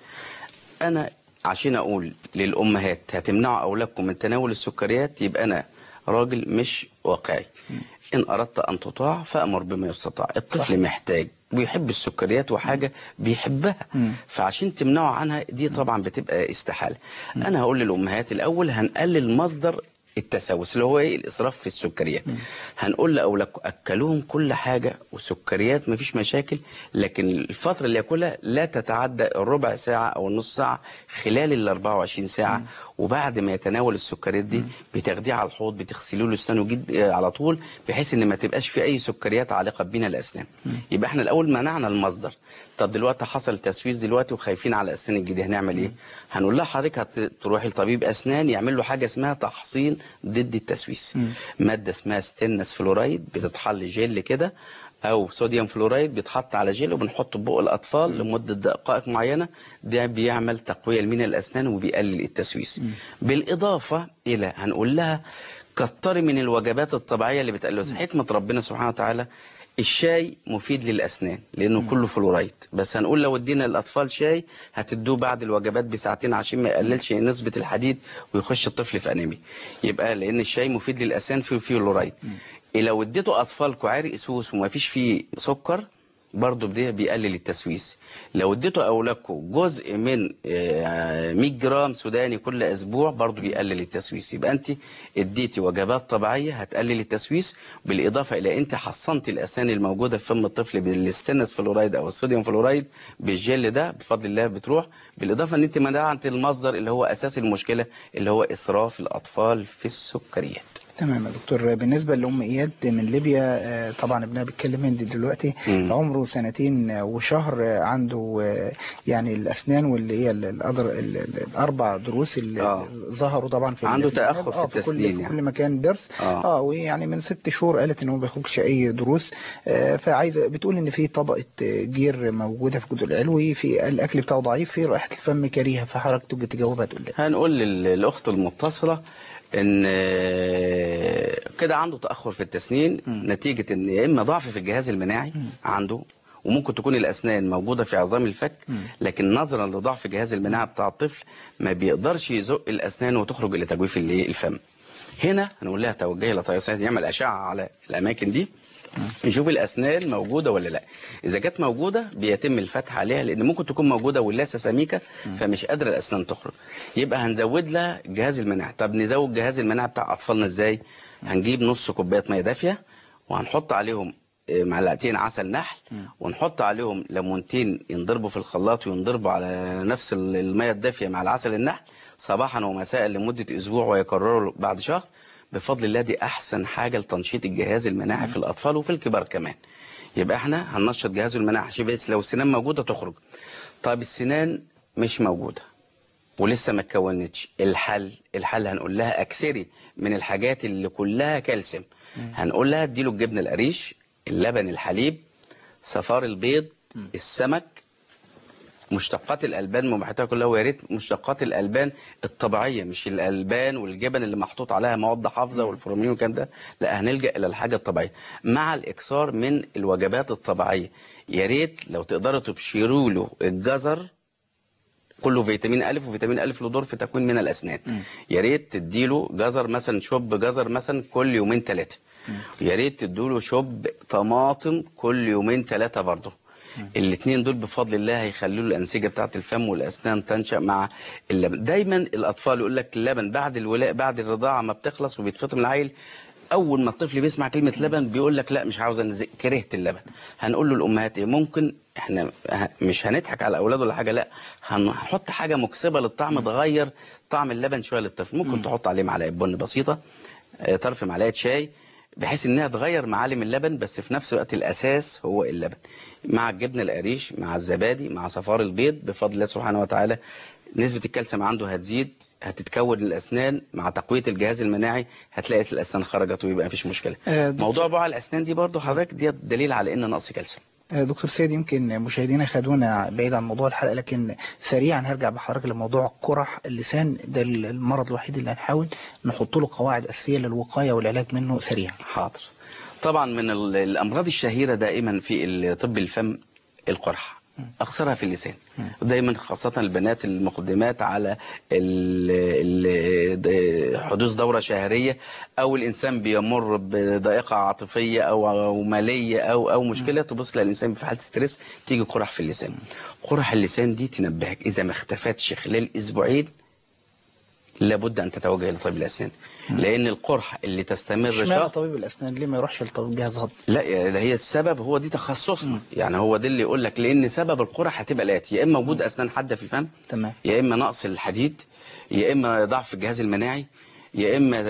انا عشان اقول للامهات هتمنعوا اولادكم من تناول السكريات يبقى انا راجل مش واقعي ان اردت ان تطاع فامر بما يستطاع الطفل محتاج ويحب السكريات وحاجه بيحبها فعشان تمنعوا عنها دي طبعا بتبقى استحاله انا هقول للامهات الاول هنقلل مصدر التسوس اللي هو ايه الاسراف في السكريات هنقول لاولادكم اكلوهم كل حاجه وسكريات مفيش مشاكل لكن الفتره اللي ياكلها لا تتعدى الربع ساعه او النص ساعه خلال ال 24 ساعه وبعد ما يتناول السكريات دي بتاخديه على الحوض بتغسلوا له اسنانه جد آه، على طول بحيث ان ما تبقاش في اي سكريات عالقه بين الاسنان يبقى احنا الاول منعنا المصدر طب دلوقتي حصل تسويس دلوقتي وخايفين على اسنان الجديد هنعمل ايه هنقول لها حضرتك هتروحي لطبيب اسنان يعمل له حاجه اسمها تحصين ضد التسويس ماده اسمها ستينس فلورايد بتتحل جل كده او صوديوم فلورايد بيتحط على جل وبنحطه في بق الاطفال لمده دقائق معينه ده بيعمل تقويه لمين الاسنان وبيقلل التسويس بالاضافه الى هنقول لها كتري من الوجبات الطبيعيه اللي بتقلل حكمه ربنا سبحانه وتعالى الشاي مفيد للاسنان لانه كله فلورايد بس هنقول لو ادينا الاطفال شاي هتدوه بعد الوجبات بساعتين عشان ما يقللش نسبه الحديد ويخش الطفل في انيميا يبقى لان الشاي مفيد للاسنان فيه فلورايد لو اديتوا اطفالكم عرق سوس وما فيش فيه سكر برضه ده بيقلل التسويس لو اديتوا اولادكم جزء من آه، 100 جرام سوداني كل اسبوع برضه بيقلل التسويس يبقى انت اديتي وجبات طبيعيه هتقلل التسويس بالاضافه الى انت حصنت الاسنان الموجوده في فم الطفل بالستنس فلورايد او الصوديوم فلورايد بالجل ده بفضل الله بتروح بالاضافه ان انت منعت المصدر اللي هو اساس المشكله اللي هو اسراف الاطفال في السكريات تمام يا دكتور بالنسبة لأم إياد من ليبيا آه، طبعا ابنها بيتكلم هندي دلوقتي مم. عمره سنتين وشهر آه، عنده آه، يعني الأسنان واللي هي ال- الأضر ال- ال- الأربع ضروس اللي آه. ظهروا طبعا في عنده ال- تأخر في آه، كل التسنين في يعني. كل مكان درس آه. اه ويعني من ست شهور قالت إن هو ما بياخدش أي دروس آه، فعايزة بتقول إن في طبقة آه، جير موجودة في الجزء العلوي في الأكل بتاعه ضعيف في رائحة الفم كريهة فحضرتك تيجي تجاوبها تقول لها هنقول لل- للاخت المتصله ان آه، كده عنده تاخر في التسنين نتيجه ان يا اما ضعف في الجهاز المناعي عنده وممكن تكون الاسنان موجوده في عظام الفك لكن نظرا لضعف الجهاز المناعي بتاع الطفل ما بيقدرش يزق الاسنان وتخرج الى تجويف اللي- الفم هنا هنقول لها توجهي لطيب يعمل اشعه على الاماكن دي نشوف الاسنان موجوده ولا لا اذا كانت موجوده بيتم الفتح عليها لان ممكن تكون موجوده واللثه سميكه فمش قادره الاسنان تخرج يبقى هنزود لها الجهاز المناعي طب نزود جهاز المناعه بتاع اطفالنا ازاي هنجيب نص كوبايه ميه دافيه وهنحط عليهم آه، معلقتين عسل نحل ونحط عليهم ليمونتين ينضربوا في الخلاط وينضربوا على نفس ال- الميه الدافيه مع العسل النحل صباحا ومساء لمده اسبوع ويكرروا بعد شهر بفضل الله دي احسن حاجه لتنشيط الجهاز المناعي في الاطفال وفي الكبار كمان يبقى احنا هننشط جهازه المناعي عشان بس لو السنان موجوده تخرج طب السنان مش موجوده ولسه ما اتكونتش الحل الحل هنقول لها اكسري من الحاجات اللي كلها كالسيوم هنقول لها اديله الجبنه القريش اللبن الحليب صفار البيض السمك مشتقات الالبان مبيحاتها كلها ويا ريت مشتقات الالبان الطبيعيه مش الالبان والجبن اللي محطوط عليها مواد حافظه والفورمالين والكلام ده لا هنلجا الى الحاجه الطبيعيه مع الاكثار من الوجبات الطبيعيه يا ريت لو تقدروا تبشروا له الجزر كله فيتامين ألف وفيتامين ألف له دور في تكوين من الأسنان يا ريت تديله جزر مثلا شوب جزر مثلا كل يومين ثلاثة يا ريت تديله شوب طماطم كل يومين ثلاثة برضه الاثنين دول بفضل الله هيخلوا الانسجه بتاعه الفم والاسنان تنشا مع اللبن دايما الاطفال يقول لك اللبن بعد الولاء بعد الرضاعه ما بتخلص وبيتفطم العيل اول ما الطفل بيسمع كلمه لبن بيقول لك لا مش عاوز انزل كرهت اللبن هنقول له الامهات ايه ممكن احنا ه- مش هنضحك على الاولاد ولا حاجه لا هنحط حاجه مكسبه للطعم تغير طعم اللبن شويه للطفل ممكن تحط عليه معلقه بن بسيطه آه، طرف معلقه شاي بحيث انها تغير معالم اللبن بس في نفس الوقت الاساس هو اللبن مع الجبنه القريش مع الزبادي مع صفار البيض بفضل الله سبحانه وتعالى نسبة الكالسيوم عنده هتزيد هتتكون الأسنان مع تقوية الجهاز المناعي هتلاقي الأسنان خرجت ويبقى مفيش مشكلة آه، دكتور- موضوع بقى الأسنان دي برضو حضرتك دي دليل على إن نقص كالسيوم آه، دكتور سيد يمكن مشاهدينا خدونا بعيد عن موضوع الحلقة لكن سريعا هرجع بحضرتك لموضوع قرح اللسان ده المرض الوحيد اللي هنحاول نحط له قواعد أساسية للوقاية والعلاج منه سريعا حاضر طبعا من ال- الأمراض الشهيرة دائما في ال- طب الفم القرح أخسرها في اللسان دايما خاصة البنات المقدمات على ال- ال- د- حدوث دورة شهرية أو الإنسان بيمر بضائقة عاطفية أو أو مالية أو أو مشكلة تبص للإنسان في حالة ستريس تيجي قرح في اللسان قرح اللسان دي تنبهك إذا ما اختفتش خلال أسبوعين لابد أن تتوجه لطبيب الأسنان لأن القرحة اللي تستمر اشمعنى شهر طبيب الأسنان ليه ما يروحش لطبيب جهاز هضم لا يا- ده هي السبب هو دي تخصصنا يعني هو ده اللي يقول لك لان سبب القرح هتبقى الاتي يا اما وجود اسنان حاده في الفم تمام يا اما نقص الحديد يا اما ضعف الجهاز المناعي يا اما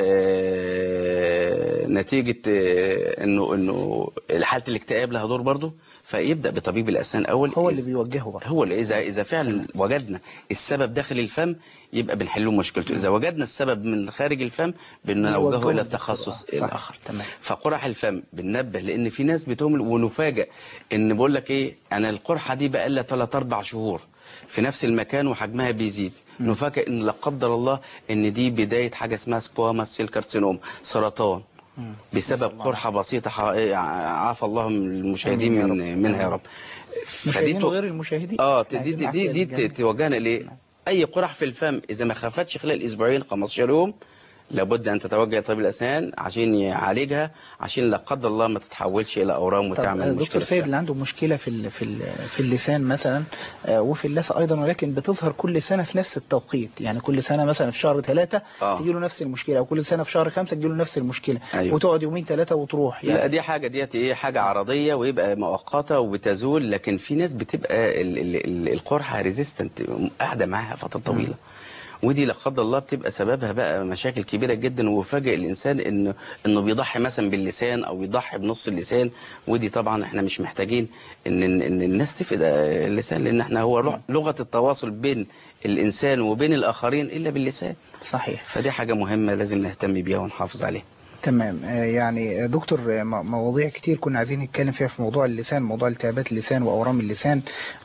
آه، نتيجه آه، انه انه حاله الاكتئاب لها دور برضه فيبدا بطبيب الاسنان اول هو اللي بيوجهه بقى هو اللي اذا اذا فعلا وجدنا السبب داخل الفم يبقى بنحل له مشكلته اذا وجدنا السبب من خارج الفم بنوجهه نوجهه الى للدكتور. التخصص صح. الاخر تمام. فقرح الفم بننبه لان في ناس بتهمل ونفاجئ ان بقول لك ايه انا القرحه دي بقى لها 3 4 شهور في نفس المكان وحجمها بيزيد نفاجئ ان لا قدر الله ان دي بدايه حاجه اسمها سكواما سيل كارسينوم سرطان بسبب قرحه بسيطه ح- عافى الله من المشاهدين آمين يا من منها يا رب مشاهدين تو- وغير المشاهدين اه يعني دي دي نعرف دي, دي الجانب. ت- توجهنا لايه اي قرح في الفم اذا ما خفتش خلال اسبوعين 15 يوم لابد ان تتوجه لطبيب الاسنان عشان يعالجها عشان لا قدر الله ما تتحولش الى اورام طب وتعمل آه، مشكله دكتور سيد اللي عنده مشكلة في ال- في ال- في اللسان مثلا آه، وفي اللثة أيضا ولكن بتظهر كل سنة في نفس التوقيت يعني كل سنة مثلا في شهر ثلاثة آه. تجي له نفس المشكلة أو كل سنة في شهر خمسة تجي له نفس المشكلة أيوة. وتقعد يومين ثلاثة وتروح لا يعني دي حاجه ديت ايه حاجه عرضيه ويبقى مؤقته وبتزول لكن في ناس بتبقى ال- ال- ال- القرحه ريزيستنت قاعده معاها فتره طويله ودي لا قدر الله بتبقى سببها بقى مشاكل كبيره جدا وفاجئ الانسان انه انه بيضحي مثلا باللسان او يضحي بنص اللسان ودي طبعا احنا مش محتاجين ان ان إن الناس تفقد اللسان لان احنا هو لغ- لغه التواصل بين الانسان وبين الاخرين الا باللسان صحيح فدي حاجه مهمه لازم نهتم بيها ونحافظ عليها تمام آه، يعني آه، دكتور آه، م- مواضيع كتير كنا عايزين نتكلم فيها في موضوع اللسان موضوع التهابات اللسان وأورام اللسان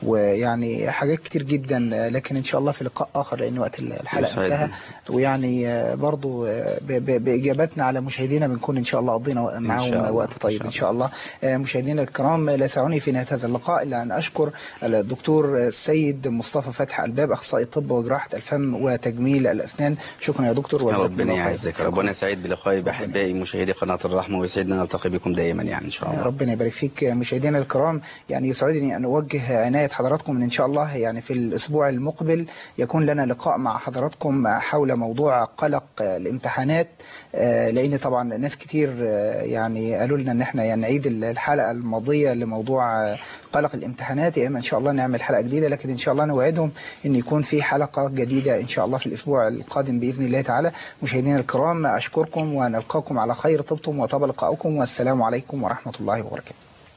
ويعني حاجات كتير جدا آه، لكن إن شاء الله في لقاء آخر لأن وقت الحلقة يسعدني. انتهى ويعني آه، برضو آه، ب- ب- بإجاباتنا على مشاهدينا بنكون إن شاء الله قضينا معهم الله. وقت طيب إن شاء الله آه، مشاهدينا الكرام لا يسعني في نهاية هذا اللقاء إلا أن أشكر الدكتور السيد مصطفى فتحي الباب أخصائي الطب وجراحة الفم وتجميل الأسنان شكرا يا دكتور وجزاكم ربنا الله خير. يعزك ربنا سعيد بلقائي باحبائي مشاهدي قناه الرحمه ويسعدنا نلتقي بكم دائما يعني ان شاء الله ربنا يبارك فيك مشاهدينا الكرام يعني يسعدني أن أوجه عناية حضراتكم إن, إن شاء الله يعني في الأسبوع المقبل يكون لنا لقاء مع حضراتكم حول موضوع قلق الامتحانات آه، لأن طبعا ناس كتير آه، يعني قالوا لنا إن إحنا يعني نعيد الحلقة الماضية لموضوع آه، قلق الامتحانات يا إما إن شاء الله نعمل حلقة جديدة لكن إن شاء الله نوعدهم إن يكون في حلقة جديدة إن شاء الله في الأسبوع القادم بإذن الله تعالى مشاهدينا الكرام أشكركم ونلقاكم على خير طبتم وطاب لقاؤكم والسلام عليكم ورحمة الله وبركاته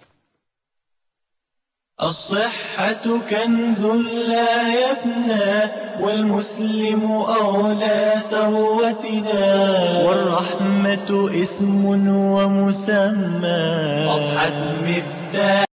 الصحة كنز لا يفنى والمسلم أولى ثروتنا والرحمة اسم ومسمى أضحت مفتاح